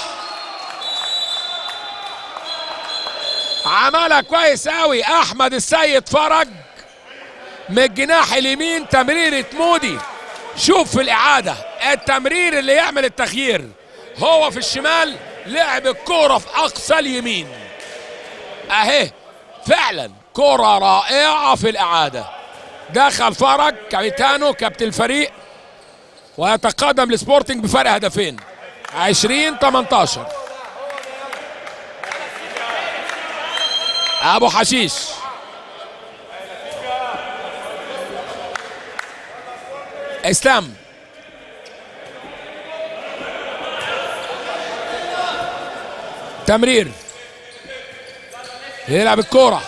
عملها كويس قوي احمد السيد فرج من الجناح اليمين تمريرة مودي شوف في الاعادة التمرير اللي يعمل التغيير هو في الشمال لعب الكورة في اقصى اليمين اهي فعلا كرة رائعة في الاعادة دخل فرج كابيتانو كابتن الفريق ويتقدم لسبورتنج بفرق هدفين 20 18 ابو حشيش اسلام تمرير يلعب الكوره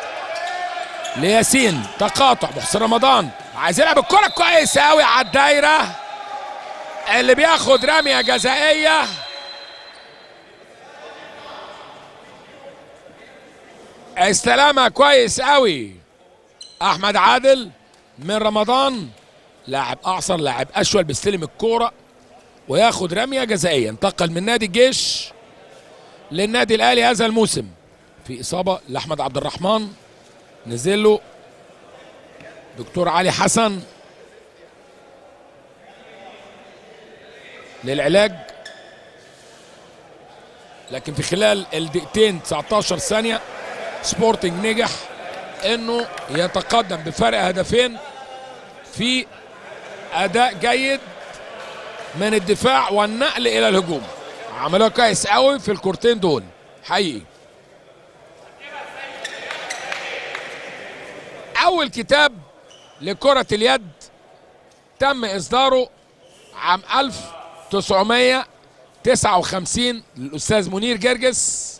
لياسين تقاطع محسن رمضان عايز يلعب الكوره كويس قوي على الدايره اللي بياخد رميه جزائيه استلامها كويس قوي احمد عادل من رمضان لاعب اعصر لاعب اشول بيستلم الكوره وياخد رميه جزائيه انتقل من نادي الجيش للنادي الاهلي هذا الموسم في اصابه لاحمد عبد الرحمن نزل له دكتور علي حسن للعلاج لكن في خلال الدقيقتين 19 ثانيه سبورتنج نجح انه يتقدم بفرق هدفين في اداء جيد من الدفاع والنقل الى الهجوم عملوها كويس قوي في الكورتين دول حقيقي اول كتاب لكرة اليد تم اصداره عام 1959 للاستاذ منير جرجس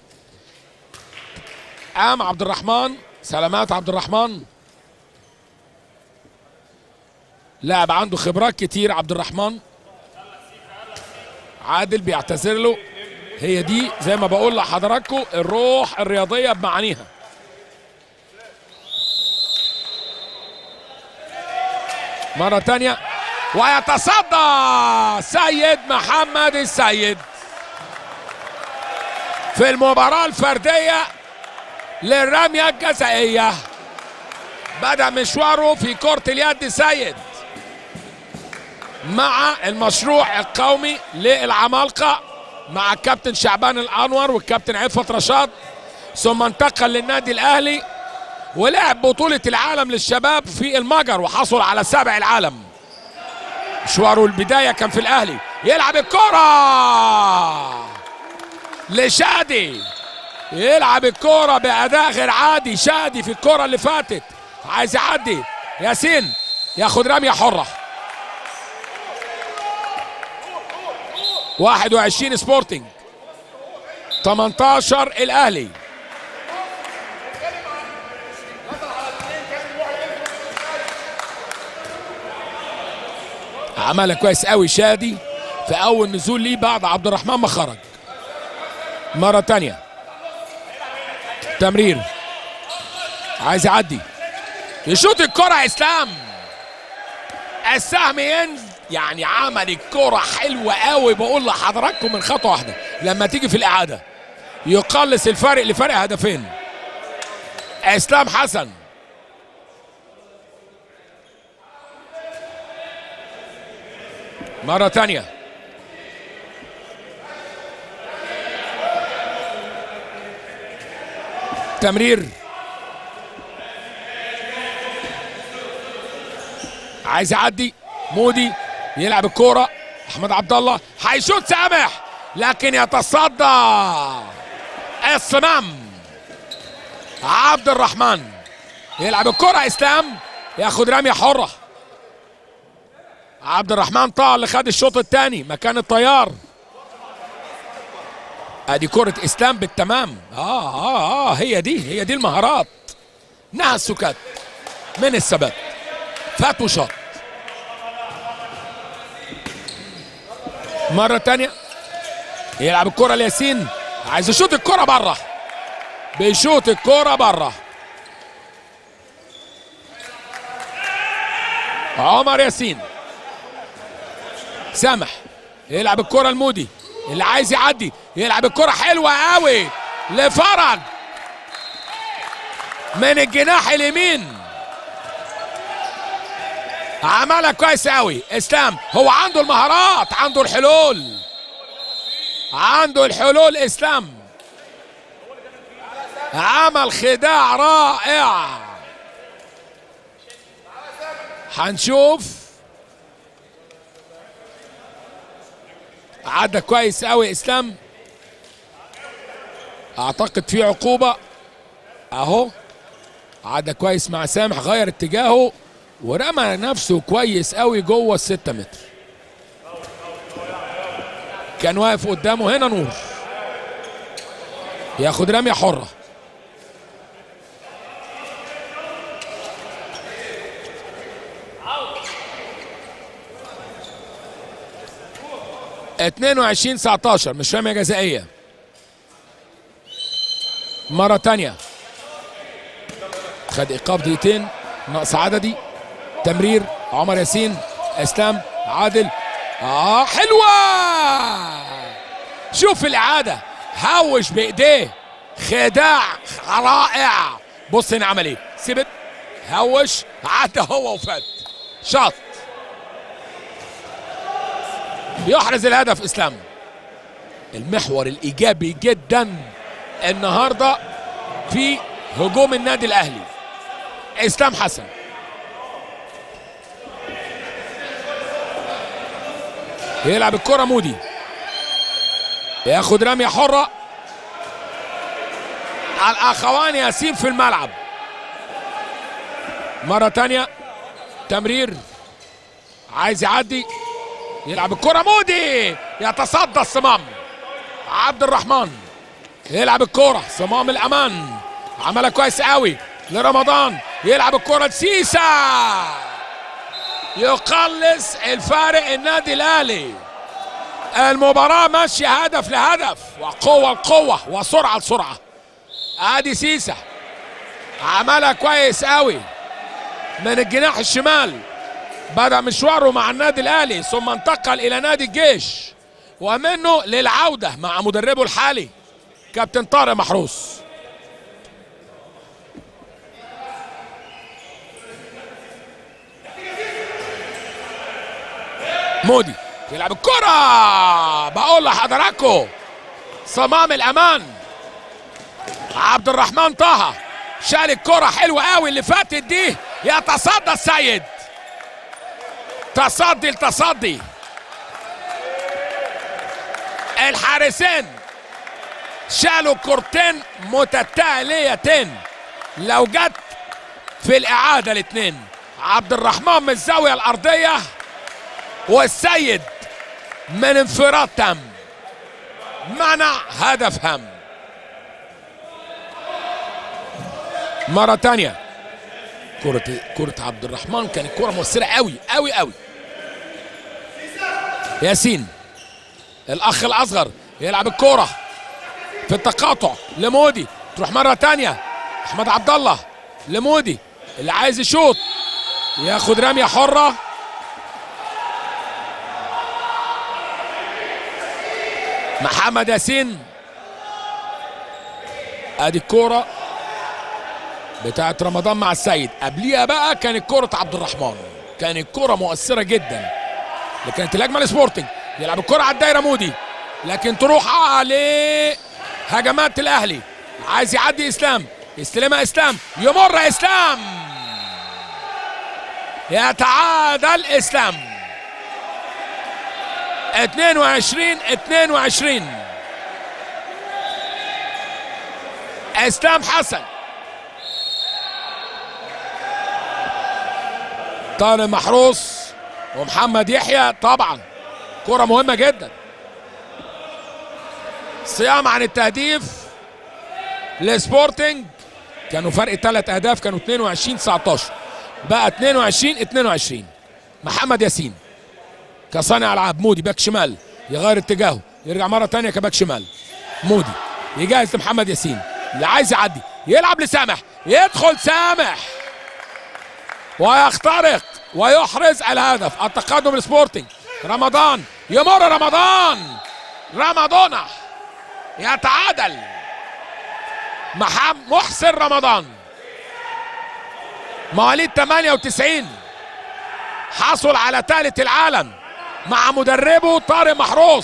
قام عبد الرحمن سلامات عبد الرحمن لاعب عنده خبرات كتير عبد الرحمن عادل بيعتذر له هي دي زي ما بقول لحضراتكم الروح الرياضيه بمعانيها مرة تانية ويتصدى سيد محمد السيد في المباراة الفردية للرمية الجزائية بدأ مشواره في كرة اليد سيد مع المشروع القومي للعمالقة مع الكابتن شعبان الأنور والكابتن عفت رشاد ثم انتقل للنادي الأهلي ولعب بطولة العالم للشباب في المجر وحصل على سابع العالم مشواره البداية كان في الأهلي يلعب الكرة لشادي يلعب الكرة بأداء غير عادي شادي في الكرة اللي فاتت عايز يعدي ياسين ياخد رمية حرة 21 سبورتنج 18 الأهلي عملها كويس قوي شادي في اول نزول ليه بعد عبد الرحمن ما خرج مره تانية تمرير عايز يعدي يشوط الكرة اسلام السهم ينزل يعني عمل الكرة حلوة قوي بقول لحضراتكم من خطوة واحدة لما تيجي في الإعادة يقلص الفرق لفرق هدفين اسلام حسن مرة تانية تمرير عايز يعدي مودي يلعب الكورة احمد عبد الله هيشوط سامح لكن يتصدى الصمام عبد الرحمن يلعب الكرة اسلام ياخد رمية حرة عبد الرحمن طه اللي خد الشوط الثاني مكان الطيار ادي كرة اسلام بالتمام اه اه اه هي دي هي دي المهارات نهى السكات من الثبات فات وشاط مرة تانية يلعب الكرة لياسين عايز يشوط الكرة بره بيشوط الكرة بره عمر ياسين سامح يلعب الكرة المودي اللي عايز يعدي يلعب الكرة حلوة قوي لفرج من الجناح اليمين عملها كويس قوي اسلام هو عنده المهارات عنده الحلول عنده الحلول اسلام عمل خداع رائع هنشوف عدى كويس قوي اسلام اعتقد في عقوبة اهو عدى كويس مع سامح غير اتجاهه ورمى نفسه كويس قوي جوه الستة متر كان واقف قدامه هنا نور ياخد رمية حرة اتنين وعشرين تسعتاشر مش رمية جزائية مرة تانية خد ايقاف دقيقتين نقص عددي تمرير عمر ياسين اسلام عادل اه حلوه شوف الاعاده هوش بايديه خداع رائع بص هنا عمل ايه سبت هوش عدى هو وفات شاط يحرز الهدف اسلام المحور الايجابي جدا النهارده في هجوم النادي الاهلي اسلام حسن يلعب الكرة مودي ياخد رمية حرة الأخوان ياسين في الملعب مرة تانية تمرير عايز يعدي يلعب الكرة مودي يتصدى الصمام عبد الرحمن يلعب الكرة صمام الأمان عملها كويس قوي لرمضان يلعب الكرة لسيسا يقلص الفارق النادي الاهلي المباراة ماشية هدف لهدف وقوة لقوة وسرعة لسرعة ادي سيسا عملها كويس قوي من الجناح الشمال بدأ مشواره مع النادي الاهلي ثم انتقل الى نادي الجيش ومنه للعودة مع مدربه الحالي كابتن طارق محروس مودي يلعب الكرة بقول لحضراتكم صمام الأمان عبد الرحمن طه شال الكرة حلوة قوي اللي فاتت دي يتصدى السيد تصدي لتصدي الحارسين شالوا كورتين متتاليتين لو جت في الإعادة الاثنين عبد الرحمن من الزاوية الأرضية والسيد من انفراد تام منع هدف هام مرة تانية كرة كرة عبد الرحمن كانت كرة مؤثرة قوي قوي قوي ياسين الأخ الأصغر يلعب الكرة في التقاطع لمودي تروح مرة تانية أحمد عبد الله لمودي اللي عايز يشوط ياخد رمية حرة محمد ياسين ادي الكوره بتاعت رمضان مع السيد قبليها بقى كانت كوره عبد الرحمن كانت كوره مؤثره جدا اللي كانت الهجمه السبورتنج يلعب الكوره على الدايره مودي لكن تروح عليه هجمات الاهلي عايز يعدي اسلام يستلمها اسلام يمر اسلام يتعادل اسلام 22 22 اسلام حسن طارق محروس ومحمد يحيى طبعا كرة مهمة جدا صيام عن التهديف لسبورتنج كانوا فرق ثلاث اهداف كانوا 22 19 بقى 22 22 محمد ياسين كصانع العاب مودي باك شمال يغير اتجاهه يرجع مره ثانيه كباك شمال مودي يجهز لمحمد ياسين اللي عايز يعدي يلعب لسامح يدخل سامح ويخترق ويحرز الهدف التقدم السبورتنج رمضان يمر رمضان رمضان يتعادل محمد محسن رمضان مواليد 98 حصل على ثالث العالم مع مدربه طارق محروس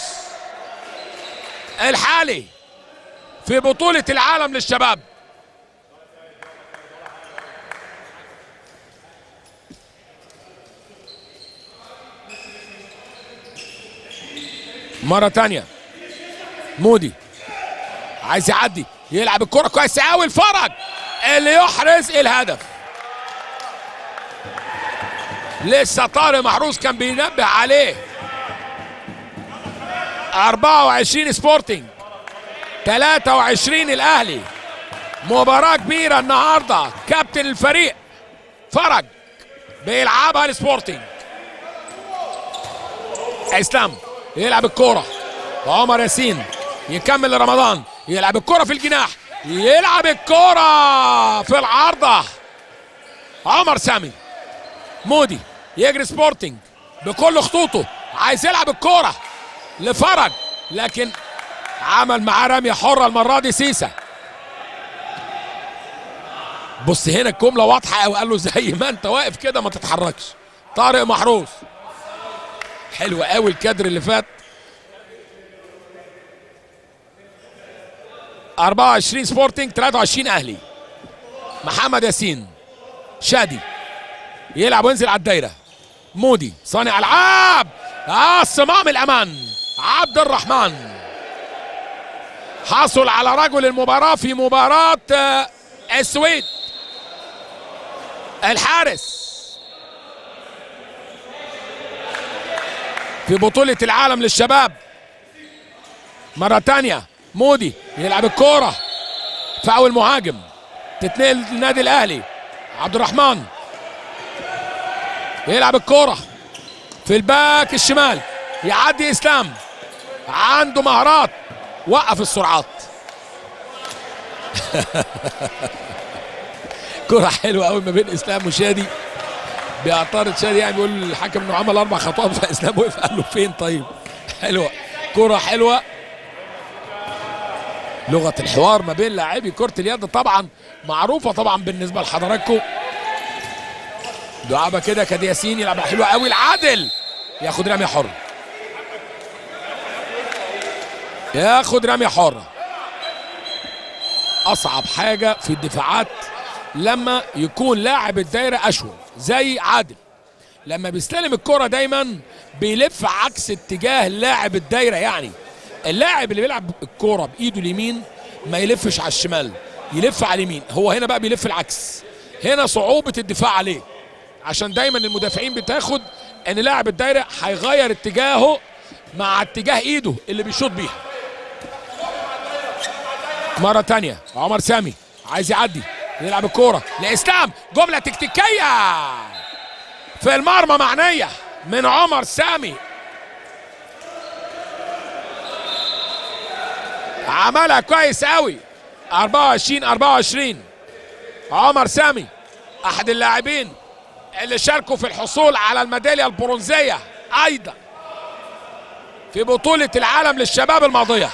الحالي في بطولة العالم للشباب مرة تانية مودي عايز يعدي يلعب الكرة كويس قوي الفرج اللي يحرز الهدف لسه طارق محروس كان بينبه عليه 24 سبورتنج 23 الاهلي مباراة كبيرة النهاردة كابتن الفريق فرج بيلعبها السبورتنج اسلام يلعب الكورة عمر ياسين يكمل لرمضان يلعب الكرة في الجناح يلعب الكرة في العارضة عمر سامي مودي يجري سبورتنج بكل خطوطه عايز يلعب الكرة لفرج لكن عمل معاه رمية حرة المرة دي سيسا بص هنا الجملة واضحة قوي قال له زي ما انت واقف كده ما تتحركش طارق محروس حلو قوي الكادر اللي فات 24 سبورتنج 23 اهلي محمد ياسين شادي يلعب وينزل على الدايره مودي صانع العاب اه صمام الامان عبد الرحمن حصل على رجل المباراه في مباراه آه، السويد الحارس في بطولة العالم للشباب مرة تانية مودي يلعب الكورة فاول مهاجم تتنقل للنادي الأهلي عبد الرحمن يلعب الكورة في الباك الشمال يعدي إسلام عنده مهارات وقف السرعات كرة حلوة قوي ما بين إسلام وشادي بيعترض شادي يعني بيقول للحكم انه عمل اربع خطوات فاسلام وقف قال له فين طيب حلوه كره حلوه لغه الحوار ما بين لاعبي كره اليد طبعا معروفه طبعا بالنسبه لحضراتكم دعابه كده كاد ياسين يلعبها حلوه قوي العادل ياخد رميه حره ياخد رميه حره اصعب حاجه في الدفاعات لما يكون لاعب الدايره اشول زي عادل لما بيستلم الكرة دايما بيلف عكس اتجاه لاعب الدايره يعني اللاعب اللي بيلعب الكرة بايده اليمين ما يلفش على الشمال يلف على اليمين هو هنا بقى بيلف العكس هنا صعوبة الدفاع عليه عشان دايما المدافعين بتاخد ان لاعب الدايره هيغير اتجاهه مع اتجاه ايده اللي بيشوط بيها مرة تانية عمر سامي عايز يعدي يلعب الكورة لإسلام جملة تكتيكية في المرمى معنية من عمر سامي عملها كويس قوي 24 24 عمر سامي احد اللاعبين اللي شاركوا في الحصول على الميداليه البرونزيه ايضا في بطوله العالم للشباب الماضيه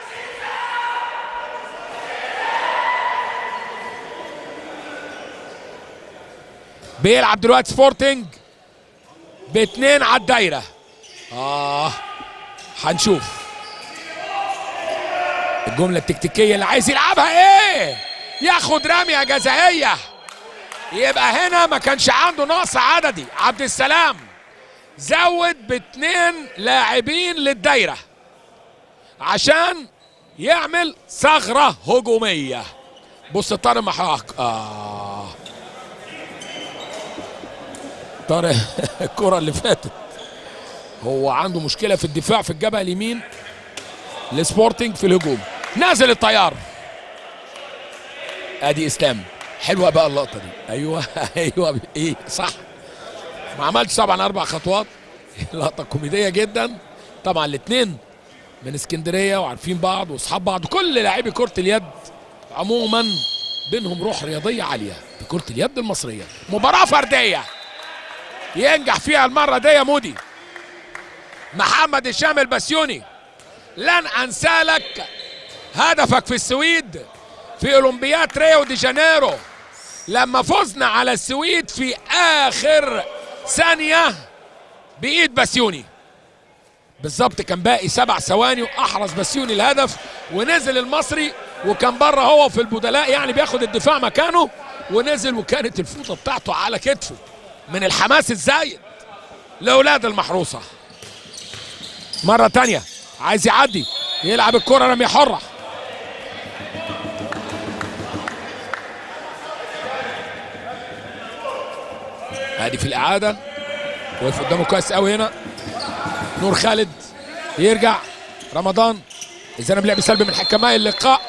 بيلعب دلوقتي سبورتنج باتنين على الدايره اه هنشوف الجمله التكتيكيه اللي عايز يلعبها ايه ياخد رميه جزائيه يبقى هنا ما كانش عنده نقص عددي عبد السلام زود باتنين لاعبين للدايره عشان يعمل ثغره هجوميه بص طارق محاك اه طارق الكره اللي فاتت هو عنده مشكله في الدفاع في الجبهه اليمين لسبورتنج في الهجوم نازل الطيار ادي اسلام حلوه بقى اللقطه دي ايوه ايوه ايه صح ما عملش طبعا اربع خطوات لقطه كوميديه جدا طبعا الاثنين من اسكندريه وعارفين بعض واصحاب بعض كل لاعبي كره اليد عموما بينهم روح رياضيه عاليه في كره اليد المصريه مباراه فرديه ينجح فيها المره دي يا مودي محمد هشام البسيوني لن انسى لك هدفك في السويد في اولمبياد ريو دي جانيرو لما فزنا على السويد في اخر ثانيه بايد بسيوني بالظبط كان باقي سبع ثواني واحرز بسيوني الهدف ونزل المصري وكان بره هو في البدلاء يعني بياخد الدفاع مكانه ونزل وكانت الفوطه بتاعته على كتفه من الحماس الزايد لاولاد المحروسه مره تانية عايز يعدي يلعب الكره رميه حره ادي في الاعاده وقف قدامه كويس قوي هنا نور خالد يرجع رمضان اذا بلعب سلبي من حكماء اللقاء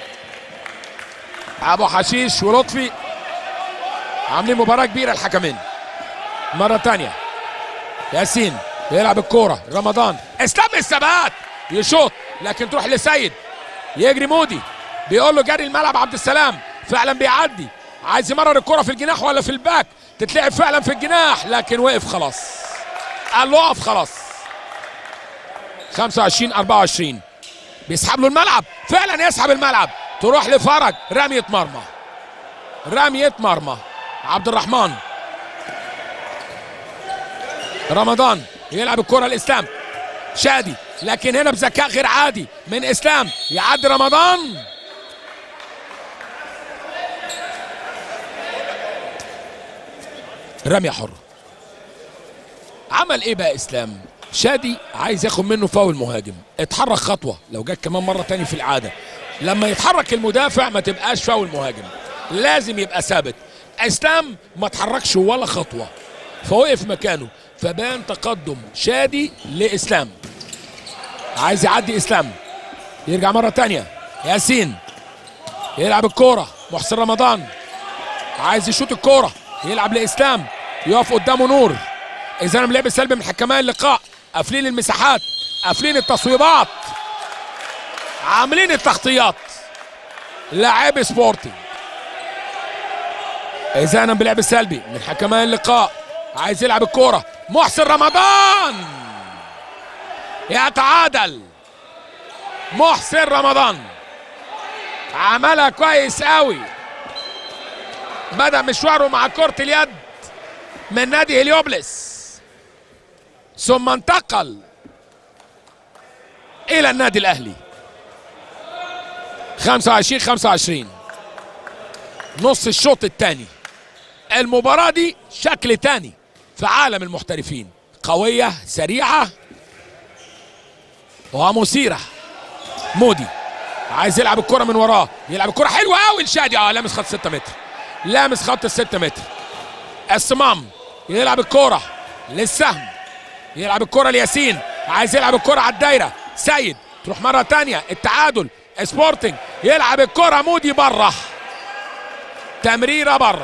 ابو حشيش ولطفي عاملين مباراه كبيره الحكمين مره تانية ياسين بيلعب الكوره رمضان اسلام الثبات يشوط لكن تروح لسيد يجري مودي بيقول له جري الملعب عبد السلام فعلا بيعدي عايز يمرر الكرة في الجناح ولا في الباك تتلعب فعلا في الجناح لكن وقف خلاص قال له اقف خلاص 25 24 بيسحب له الملعب فعلا يسحب الملعب تروح لفرج رمية مرمى رمية مرمى عبد الرحمن رمضان يلعب الكرة الاسلام شادي لكن هنا بذكاء غير عادي من اسلام يعدي رمضان رمية حرة عمل ايه بقى اسلام شادي عايز ياخد منه فاول مهاجم اتحرك خطوة لو جت كمان مرة تاني في العادة لما يتحرك المدافع ما تبقاش فاول مهاجم لازم يبقى ثابت اسلام ما اتحركش ولا خطوة فوقف مكانه فبان تقدم شادي لاسلام عايز يعدي اسلام يرجع مرة تانية ياسين يلعب الكورة محسن رمضان عايز يشوط الكورة يلعب لاسلام يقف قدامه نور اذا لعب سلبي من حكماء اللقاء قافلين المساحات قافلين التصويبات عاملين التغطيات لاعب سبورتنج اذا بلعب سلبي من حكماء اللقاء عايز يلعب الكورة محسن رمضان يتعادل محسن رمضان عملها كويس قوي بدأ مشواره مع كرة اليد من نادي هليوبلس ثم انتقل إلى النادي الأهلي 25 25 نص الشوط الثاني المباراة دي شكل تاني في عالم المحترفين قوية سريعة ومثيرة مودي عايز يلعب الكرة من وراه يلعب الكرة حلوة قوي لشادي اه لامس خط 6 متر لامس خط ال 6 متر الصمام يلعب الكرة للسهم يلعب الكرة لياسين عايز يلعب الكرة على الدايرة سيد تروح مرة تانية التعادل سبورتنج يلعب الكرة مودي بره تمريرة بره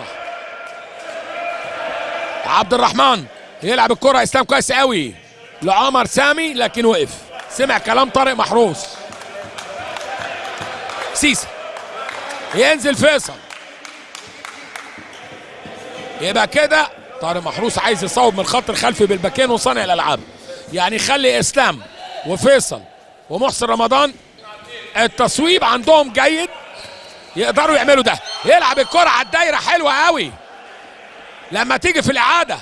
عبد الرحمن يلعب الكرة اسلام كويس قوي لعمر سامي لكن وقف سمع كلام طارق محروس سيسي ينزل فيصل يبقى كده طارق محروس عايز يصوب من الخط الخلفي بالباكين وصانع الالعاب يعني يخلي اسلام وفيصل ومحسن رمضان التصويب عندهم جيد يقدروا يعملوا ده يلعب الكرة على الدايرة حلوة قوي لما تيجي في الإعادة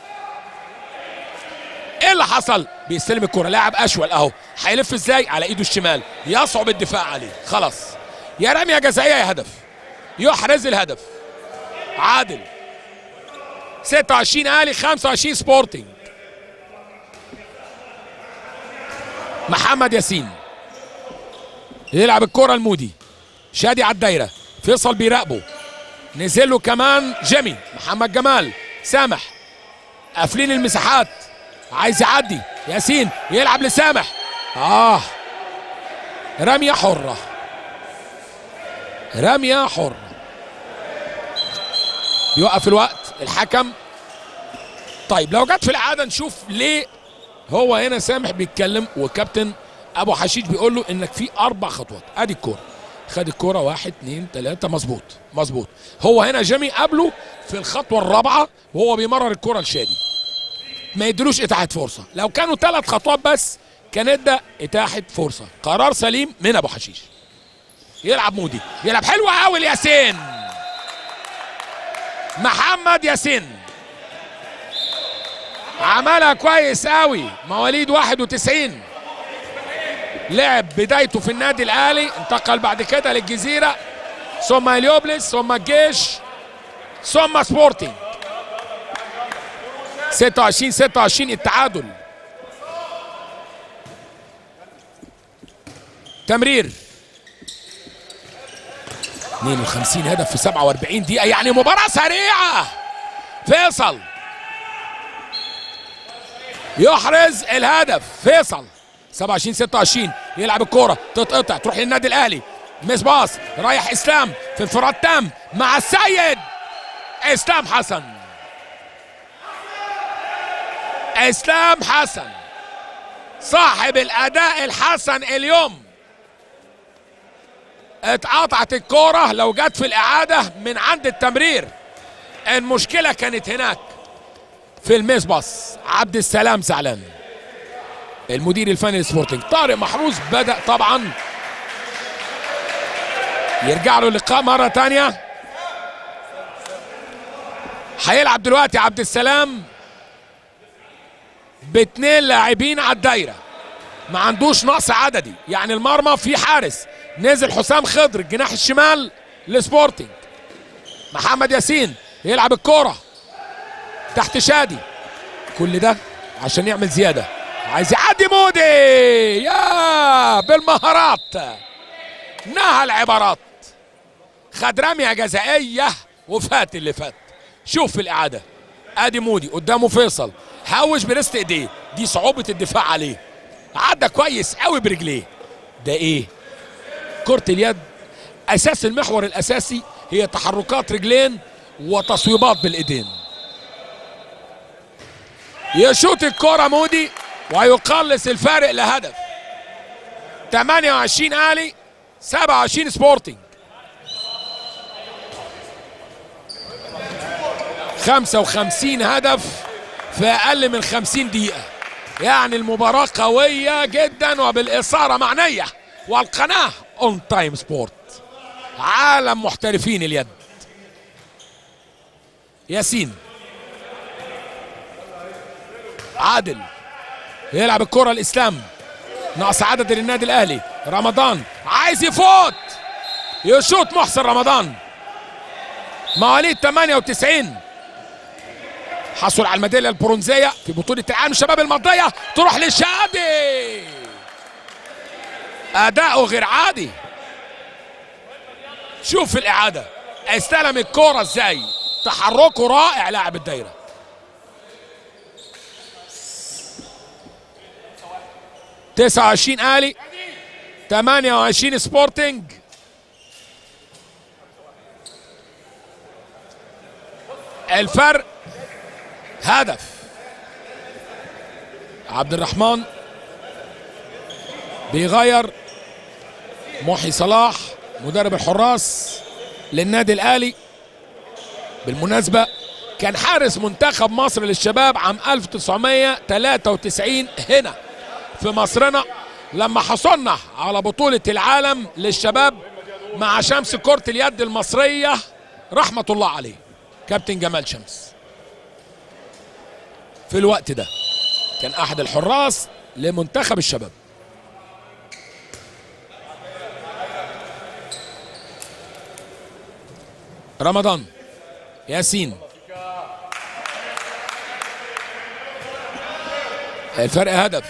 ايه اللي حصل بيستلم الكرة لاعب اشول اهو هيلف ازاي على ايده الشمال يصعب الدفاع عليه خلاص يا رمية جزائية يا هدف يحرز الهدف عادل 26 اهلي 25 سبورتنج محمد ياسين يلعب الكرة المودي شادي على الدايرة فيصل بيراقبه نزل له كمان جيمي محمد جمال سامح قافلين المساحات عايز يعدي ياسين يلعب لسامح اه رمية حرة رمية حرة بيوقف الوقت الحكم طيب لو جت في العادة نشوف ليه هو هنا سامح بيتكلم وكابتن ابو حشيش بيقول له انك في اربع خطوات ادي الكوره خد الكوره واحد اتنين تلاته مظبوط مظبوط هو هنا جيمي قابله في الخطوه الرابعه وهو بيمرر الكوره لشادي ما يدلوش اتاحه فرصه لو كانوا ثلاث خطوات بس كان ادى اتاحه فرصه قرار سليم من ابو حشيش يلعب مودي يلعب حلو قوي لياسين محمد ياسين عملها كويس قوي مواليد 91 لعب بدايته في النادي الاهلي انتقل بعد كده للجزيره ثم اليوبلس ثم الجيش ثم سبورتنج 26 26 التعادل تمرير 52 هدف في 47 دقيقة يعني مباراة سريعة فيصل يحرز الهدف فيصل 27 26 يلعب الكوره تتقطع تروح للنادي الاهلي مس باص رايح اسلام في انفراد تام مع السيد اسلام حسن اسلام حسن صاحب الاداء الحسن اليوم اتقطعت الكوره لو جت في الاعاده من عند التمرير المشكله كانت هناك في الميس باص عبد السلام زعلان المدير الفني للسبورتنج طارق محروس بدا طبعا يرجع له اللقاء مره تانية هيلعب دلوقتي عبد السلام باثنين لاعبين على الدايره ما عندوش نقص عددي يعني المرمى في حارس نزل حسام خضر الجناح الشمال لسبورتنج محمد ياسين يلعب الكوره تحت شادي كل ده عشان يعمل زياده عايز يعدي مودي يا بالمهارات نهى العبارات خد رميه جزائيه وفات اللي فات شوف في الاعاده ادي مودي قدامه فيصل هوش برست ايديه دي صعوبه الدفاع عليه عدى كويس قوي برجليه ده ايه كرة اليد اساس المحور الاساسي هي تحركات رجلين وتصويبات بالايدين يشوط الكرة مودي ويقلص الفارق لهدف 28 اهلي 27 سبورتنج 55 هدف في اقل من 50 دقيقة يعني المباراة قوية جدا وبالإثارة معنية والقناة اون تايم سبورت عالم محترفين اليد ياسين عادل يلعب الكرة الإسلام نقص عدد للنادي الأهلي رمضان عايز يفوت يشوط محسن رمضان مواليد 98 حصل على الميداليه البرونزيه في بطوله العالم الشباب الماضيه تروح للشادي اداؤه غير عادي شوف الاعاده استلم الكوره ازاي تحركه رائع لاعب الدايره تسعة وعشرين آلي تمانية وعشرين سبورتنج الفرق هدف عبد الرحمن بيغير محي صلاح مدرب الحراس للنادي الاهلي بالمناسبه كان حارس منتخب مصر للشباب عام 1993 هنا في مصرنا لما حصلنا على بطولة العالم للشباب مع شمس كرة اليد المصرية رحمة الله عليه كابتن جمال شمس في الوقت ده كان احد الحراس لمنتخب الشباب رمضان ياسين الفرق هدف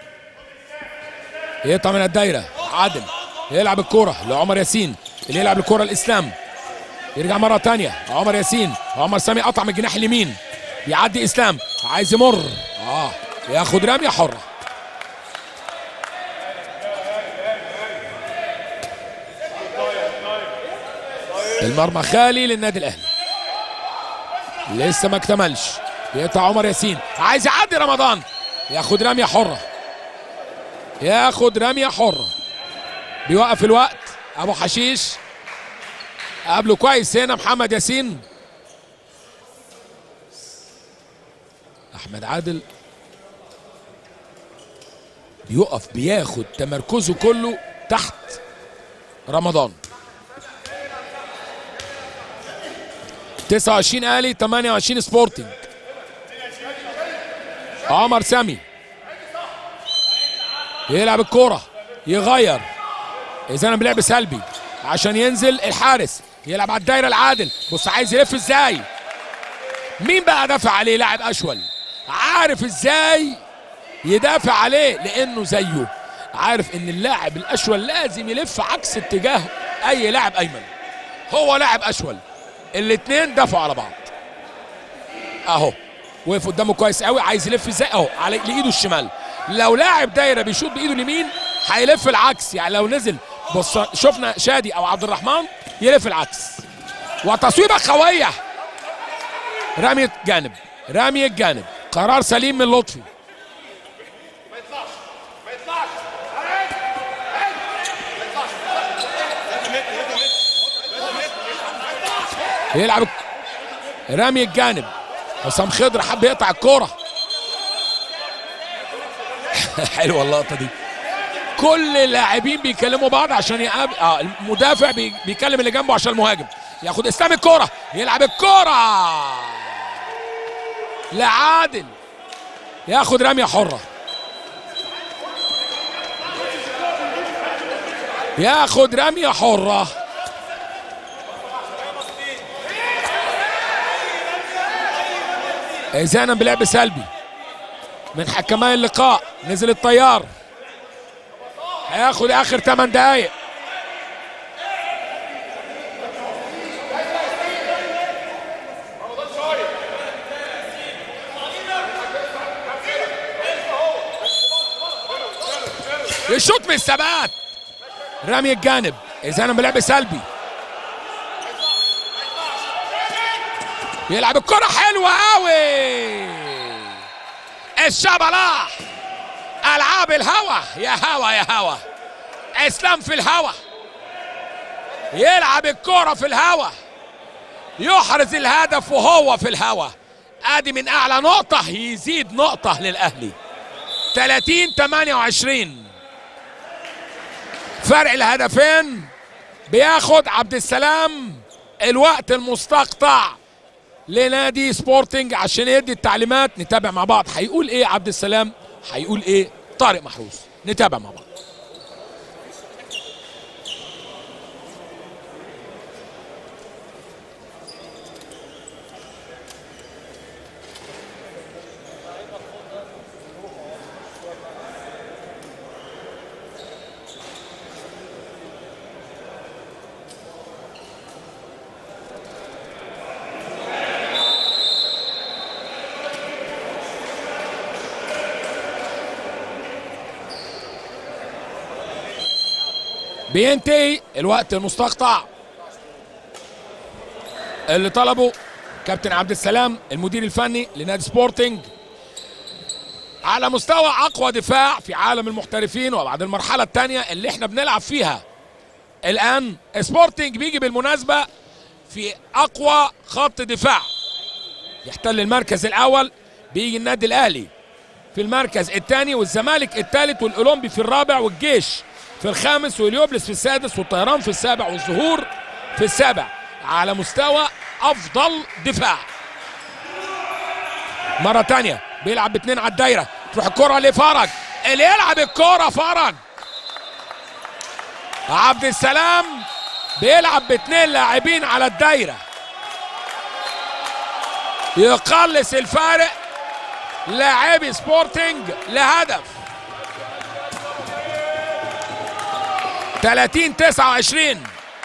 يقطع من الدايره عادل يلعب الكوره لعمر ياسين اللي يلعب الكوره الاسلام يرجع مره تانية عمر ياسين عمر سامي قطع من الجناح اليمين يعدي اسلام عايز يمر اه ياخد رميه حره المرمى خالي للنادي الاهلي لسه ما اكتملش يقطع عمر ياسين عايز يعدي رمضان ياخد رميه حره ياخد رميه حره بيوقف الوقت ابو حشيش قابله كويس هنا محمد ياسين احمد عادل بيقف بياخد تمركزه كله تحت رمضان 29 اهلي 28 سبورتنج عمر سامي يلعب الكرة يغير اذا انا بلعب سلبي عشان ينزل الحارس يلعب على الدايره العادل بص عايز يلف ازاي مين بقى دافع عليه لاعب اشول عارف ازاي يدافع عليه لانه زيه عارف ان اللاعب الاشول لازم يلف عكس اتجاه اي لاعب ايمن هو لاعب اشول الاثنين دافعوا على بعض اهو وقف قدامه كويس قوي عايز يلف ازاي اهو على لايده الشمال لو لاعب دايره بيشوط بايده اليمين هيلف العكس يعني لو نزل بص شفنا شادي او عبد الرحمن يلف العكس وتصويبه قويه رمية جانب رمية جانب قرار سليم من لطفي يلعب رمي الجانب حسام خضر حب يقطع الكوره حلوه اللقطه دي كل اللاعبين بيكلموا بعض عشان يقابل اه المدافع بي... بيكلم اللي جنبه عشان المهاجم ياخد اسلام الكوره يلعب الكوره لعادل ياخد رميه حره ياخد رميه حره إذانا بلعب سلبي من حكماء اللقاء نزل الطيار هياخد اخر 8 دقايق يشوط من الثبات رمي الجانب اذا بلعب سلبي يلعب الكرة حلوة قوي الشبلاح العاب الهوا يا هوا يا هوا اسلام في الهوا يلعب الكرة في الهوا يحرز الهدف وهو في الهوا ادي من اعلى نقطة يزيد نقطة للاهلي 30 28 فرق الهدفين بياخد عبد السلام الوقت المستقطع لنادي سبورتنج عشان يدي التعليمات نتابع مع بعض هيقول ايه عبد السلام هيقول ايه طارق محروس نتابع مع بعض بينتهي الوقت المستقطع اللي طلبه كابتن عبد السلام المدير الفني لنادي سبورتنج على مستوى اقوى دفاع في عالم المحترفين وبعد المرحله الثانيه اللي احنا بنلعب فيها الان سبورتنج بيجي بالمناسبه في اقوى خط دفاع يحتل المركز الاول بيجي النادي الاهلي في المركز الثاني والزمالك الثالث والاولمبي في الرابع والجيش في الخامس واليوبلس في السادس والطيران في السابع والزهور في السابع على مستوى افضل دفاع مره تانية بيلعب باثنين على الدايره تروح الكره لفرج اللي يلعب الكره فرج عبد السلام بيلعب باثنين لاعبين على الدايره يقلص الفارق لاعبي سبورتنج لهدف 30 29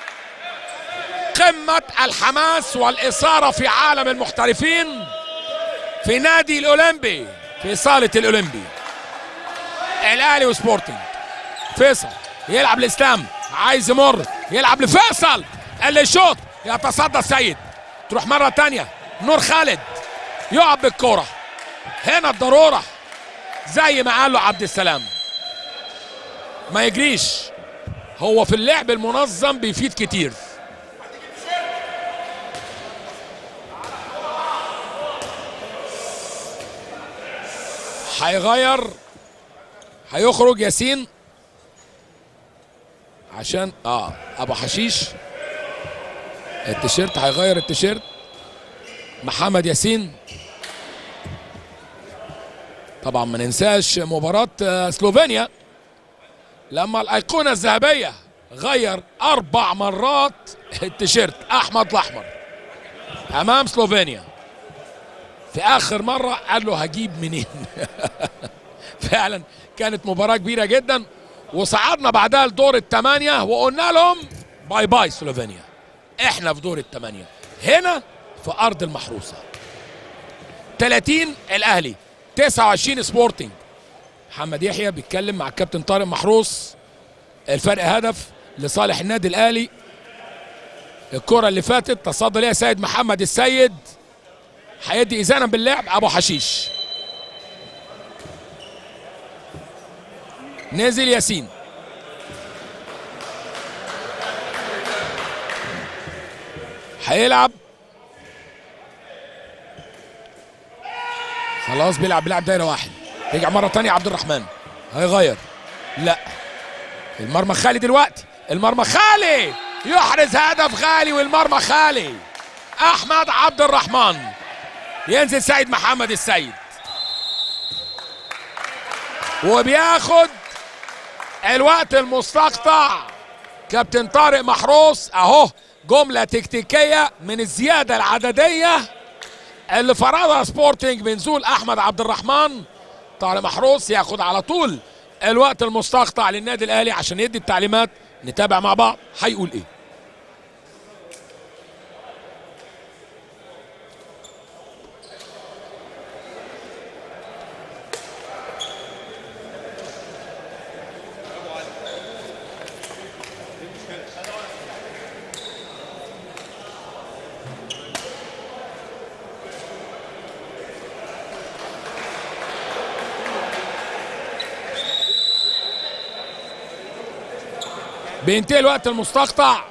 قمة الحماس والإثارة في عالم المحترفين في نادي الأولمبي في صالة الأولمبي الأهلي وسبورتنج فيصل يلعب الإسلام عايز يمر يلعب لفيصل اللي يشوط يتصدى سيد تروح مرة تانية نور خالد يقع بالكورة هنا الضرورة زي ما قال له عبد السلام ما يجريش هو في اللعب المنظم بيفيد كتير هيغير هيخرج ياسين عشان اه ابو حشيش التيشيرت هيغير التيشيرت محمد ياسين طبعا ما ننساش مباراة آه، سلوفينيا لما الأيقونة الذهبية غير أربع مرات التيشيرت أحمد الأحمر أمام سلوفينيا في آخر مرة قال له هجيب منين فعلا كانت مباراة كبيرة جدا وصعدنا بعدها لدور الثمانية وقلنا لهم باي باي سلوفينيا احنا في دور الثمانية هنا في أرض المحروسة 30 الأهلي 29 سبورتنج محمد يحيى بيتكلم مع الكابتن طارق محروس الفرق هدف لصالح النادي الاهلي الكره اللي فاتت تصدى ليها سيد محمد السيد هيدي اذانا باللعب ابو حشيش نزل ياسين هيلعب خلاص بيلعب بيلعب دايره واحد رجع مره تانية عبد الرحمن هيغير لا المرمى خالي دلوقتي المرمى خالي يحرز هدف غالي والمرمى خالي احمد عبد الرحمن ينزل سيد محمد السيد وبياخد الوقت المستقطع كابتن طارق محروس اهو جملة تكتيكية من الزيادة العددية اللي فرضها سبورتنج بنزول احمد عبد الرحمن طارق محروس ياخد على طول الوقت المستقطع للنادي الاهلي عشان يدي التعليمات نتابع مع بعض هيقول ايه بينتهي الوقت المستقطع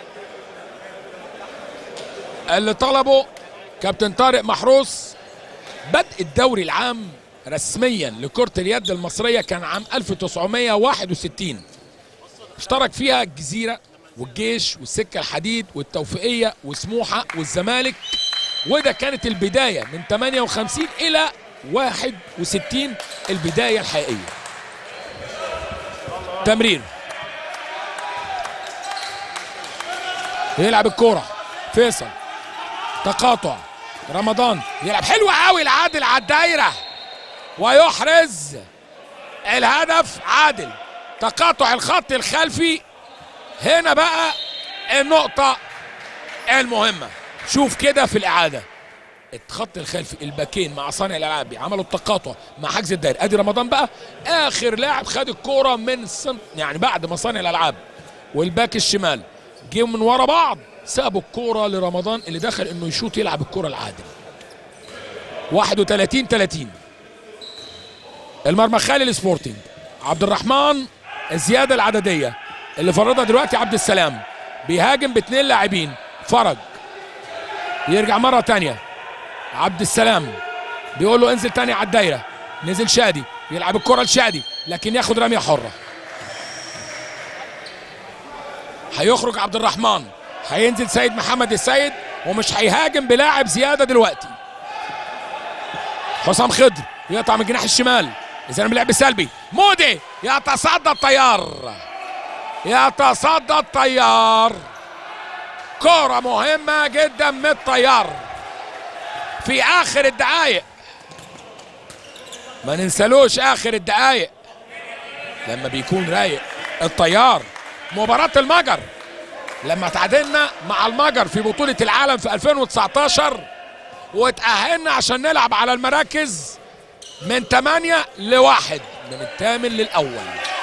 اللي طلبه كابتن طارق محروس بدء الدوري العام رسميا لكرة اليد المصرية كان عام 1961 اشترك فيها الجزيرة والجيش والسكة الحديد والتوفيقية وسموحة والزمالك وده كانت البداية من 58 إلى 61 البداية الحقيقية تمرير يلعب الكرة فيصل تقاطع رمضان يلعب حلو قوي العادل على الدايرة ويحرز الهدف عادل تقاطع الخط الخلفي هنا بقى النقطة المهمة شوف كده في الإعادة الخط الخلفي الباكين مع صانع الالعاب عملوا التقاطع مع حجز الدايره ادي رمضان بقى اخر لاعب خد الكوره من سن يعني بعد ما صانع الالعاب والباك الشمال جيوا من ورا بعض سابوا الكوره لرمضان اللي دخل انه يشوط يلعب الكوره العادل 31 30 المرمى خالي السبورتنج عبد الرحمن الزياده العدديه اللي فرضها دلوقتي عبد السلام بيهاجم باثنين لاعبين فرج يرجع مره تانية عبد السلام بيقول له انزل تاني على الدايره نزل شادي يلعب الكره لشادي لكن ياخد رميه حره هيخرج عبد الرحمن هينزل سيد محمد السيد ومش هيهاجم بلاعب زياده دلوقتي حسام خضر يقطع من الجناح الشمال اذا بلعب سلبي مودي يتصدى الطيار يتصدى الطيار كرة مهمة جدا من الطيار في اخر الدقايق ما ننسالوش اخر الدقايق لما بيكون رايق الطيار مباراة المجر لما تعادلنا مع المجر في بطولة العالم في 2019 وتأهلنا عشان نلعب على المراكز من 8 لواحد من الثامن للأول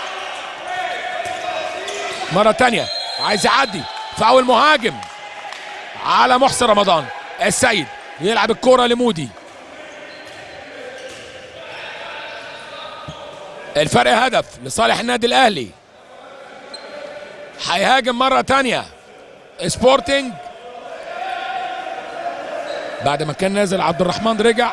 مرة تانية عايز يعدي فاول مهاجم على محسن رمضان السيد يلعب الكرة لمودي الفرق هدف لصالح النادي الاهلي هيهاجم مرة تانية سبورتنج بعد ما كان نازل عبد الرحمن رجع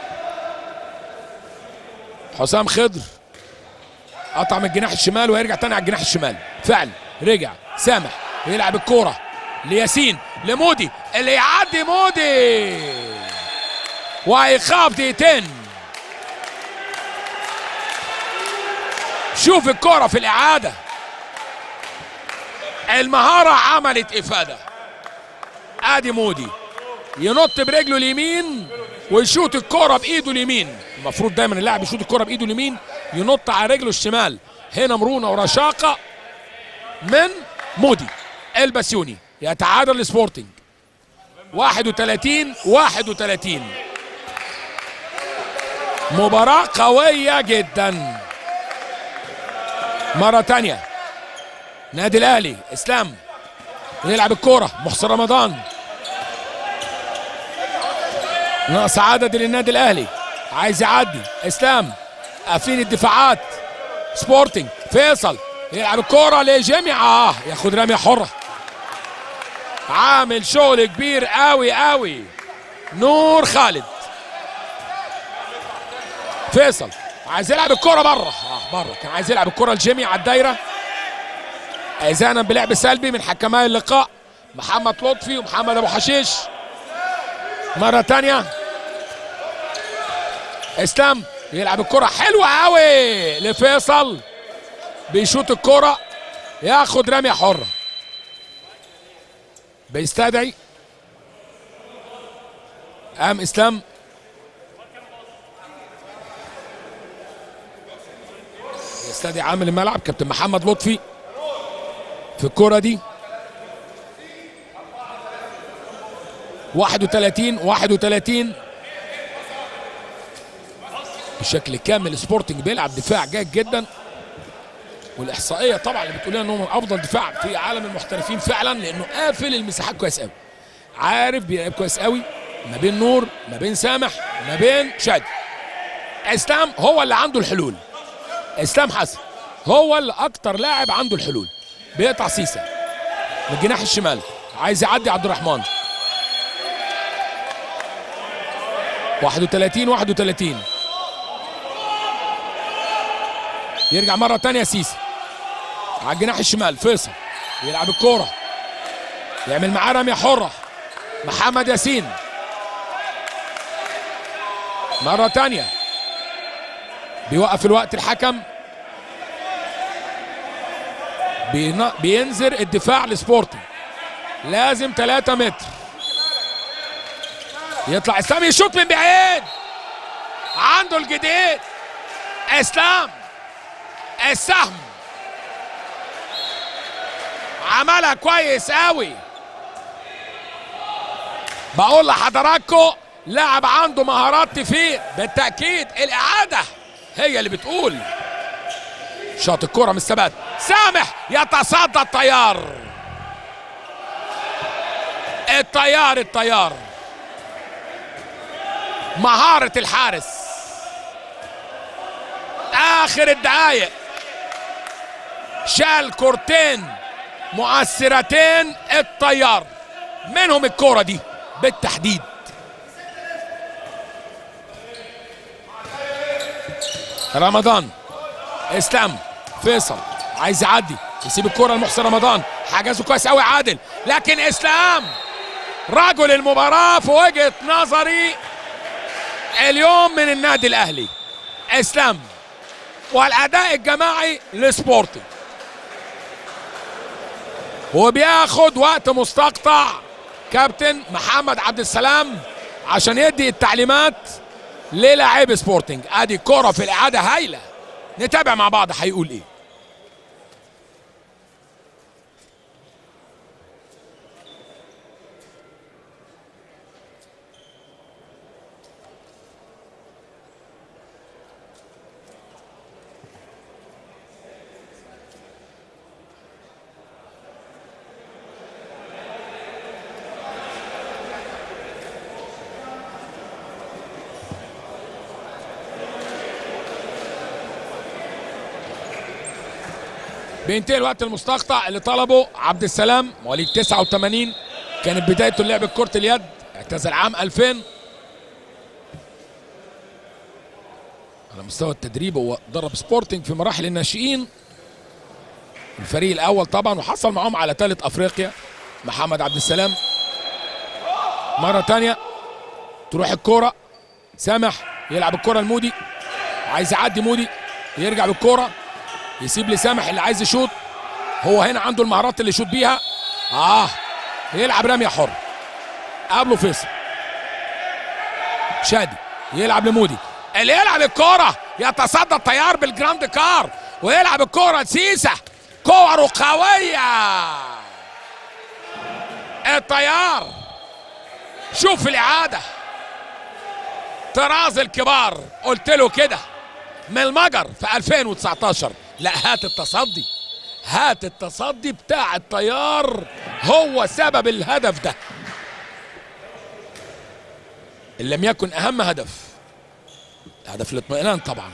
حسام خضر قطع من الجناح الشمال ويرجع تاني على الجناح الشمال فعل رجع سامح يلعب الكورة لياسين لمودي اللي يعدي مودي وهيخاف دقيقتين شوف الكرة في الإعادة المهارة عملت إفادة آدي مودي ينط برجله اليمين ويشوط الكرة بإيده اليمين المفروض دايما اللاعب يشوط الكرة بإيده اليمين ينط على رجله الشمال هنا مرونة ورشاقة من مودي البسيوني يتعادل السبورتنج 31 31 مباراة قوية جدا مرة تانية نادي الأهلي إسلام يلعب الكورة محسن رمضان ناقص عدد للنادي الأهلي عايز يعدي إسلام قافلين الدفاعات سبورتنج فيصل يلعب الكورة لجيمي اه ياخد رمية حرة عامل شغل كبير قوي قوي نور خالد فيصل عايز يلعب الكرة بره اه بره كان عايز يلعب الكرة لجيمي على الدايرة اذانا بلعب سلبي من حكماء اللقاء محمد لطفي ومحمد ابو حشيش مرة تانية اسلام يلعب الكرة حلوة قوي لفيصل بيشوط الكرة ياخد رمية حرة بيستدعي قام اسلام يستدعي عامل الملعب كابتن محمد لطفي في الكرة دي 31 31 بشكل كامل سبورتنج بيلعب دفاع جيد جدا والاحصائيه طبعا اللي بتقول لنا ان هو من افضل دفاع في عالم المحترفين فعلا لانه قافل المساحات كويس قوي عارف بيلعب كويس قوي ما بين نور ما بين سامح ما بين شادي اسلام هو اللي عنده الحلول اسلام حسن هو اللي اكتر لاعب عنده الحلول بيقطع سيسه من الجناح الشمال عايز يعدي عبد الرحمن 31 31 يرجع مره تانية سيسي على الجناح الشمال فيصل يلعب الكوره يعمل معاه رميه حره محمد ياسين مره تانية بيوقف الوقت الحكم بين- بينزل الدفاع لسبورتنج لازم 3 متر يطلع اسلام يشوط من بعيد عنده الجديد اسلام السهم عملها كويس قوي بقول لحضراتكم لاعب عنده مهارات تفيد بالتاكيد الاعاده هي اللي بتقول شاط الكرة من الثبات سامح يتصدى الطيار الطيار الطيار مهارة الحارس آخر الدقايق شال كورتين مؤثرتين الطيار منهم الكرة دي بالتحديد رمضان اسلام فيصل عايز يعدي يسيب الكرة لمحسن رمضان حجزه كويس قوي عادل لكن اسلام رجل المباراة في وجهة نظري اليوم من النادي الاهلي اسلام والاداء الجماعي لسبورتنج وبياخد وقت مستقطع كابتن محمد عبد السلام عشان يدي التعليمات للاعب سبورتنج ادي كرة في الاعادة هايلة نتابع مع بعض هيقول ايه بينتهي الوقت المستقطع اللي طلبه عبد السلام مواليد 89 كانت بدايته لعب كرة اليد اعتزل عام 2000 على مستوى التدريب هو درب سبورتنج في مراحل الناشئين الفريق الاول طبعا وحصل معاهم على ثالث افريقيا محمد عبد السلام مرة تانية تروح الكرة سامح يلعب الكرة لمودي عايز يعدي مودي يرجع بالكرة يسيب لسامح اللي عايز يشوط هو هنا عنده المهارات اللي يشوط بيها اه يلعب رمية حر قبله فيصل شادي يلعب لمودي اللي يلعب الكرة يتصدى التيار بالجراند كار ويلعب الكرة لسيسة كور قوية التيار شوف الإعادة طراز الكبار قلت له كده من المجر في 2019 لا هات التصدي هات التصدي بتاع الطيار هو سبب الهدف ده ان لم يكن اهم هدف هدف الاطمئنان طبعا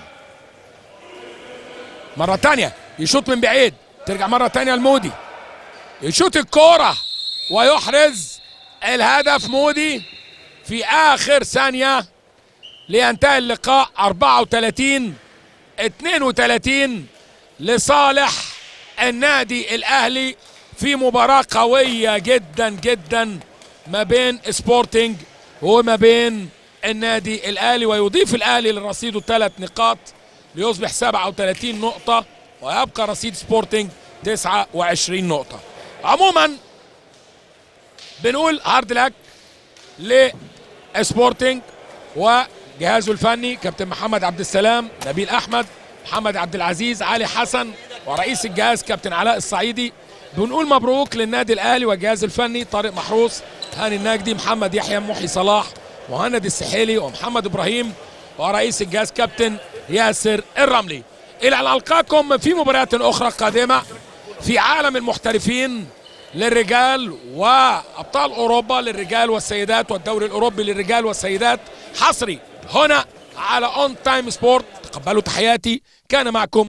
مرة تانية يشوط من بعيد ترجع مرة تانية لمودي يشوط الكورة ويحرز الهدف مودي في آخر ثانية لينتهي اللقاء 34 32 لصالح النادي الأهلي في مباراة قوية جدا جدا ما بين سبورتنج وما بين النادي الأهلي ويضيف الأهلي لرصيده ثلاث نقاط ليصبح 37 نقطة ويبقى رصيد سبورتنج 29 نقطة عموما بنقول هارد لك لسبورتنج وجهازه الفني كابتن محمد عبد السلام نبيل احمد محمد عبد العزيز علي حسن ورئيس الجهاز كابتن علاء الصعيدي بنقول مبروك للنادي الاهلي والجهاز الفني طارق محروس هاني النجدي محمد يحيى محي صلاح مهند السحيلي ومحمد ابراهيم ورئيس الجهاز كابتن ياسر الرملي الى ان القاكم في مباريات اخرى قادمه في عالم المحترفين للرجال وابطال اوروبا للرجال والسيدات والدوري الاوروبي للرجال والسيدات حصري هنا على اون تايم سبورت تقبلوا تحياتي كان معكم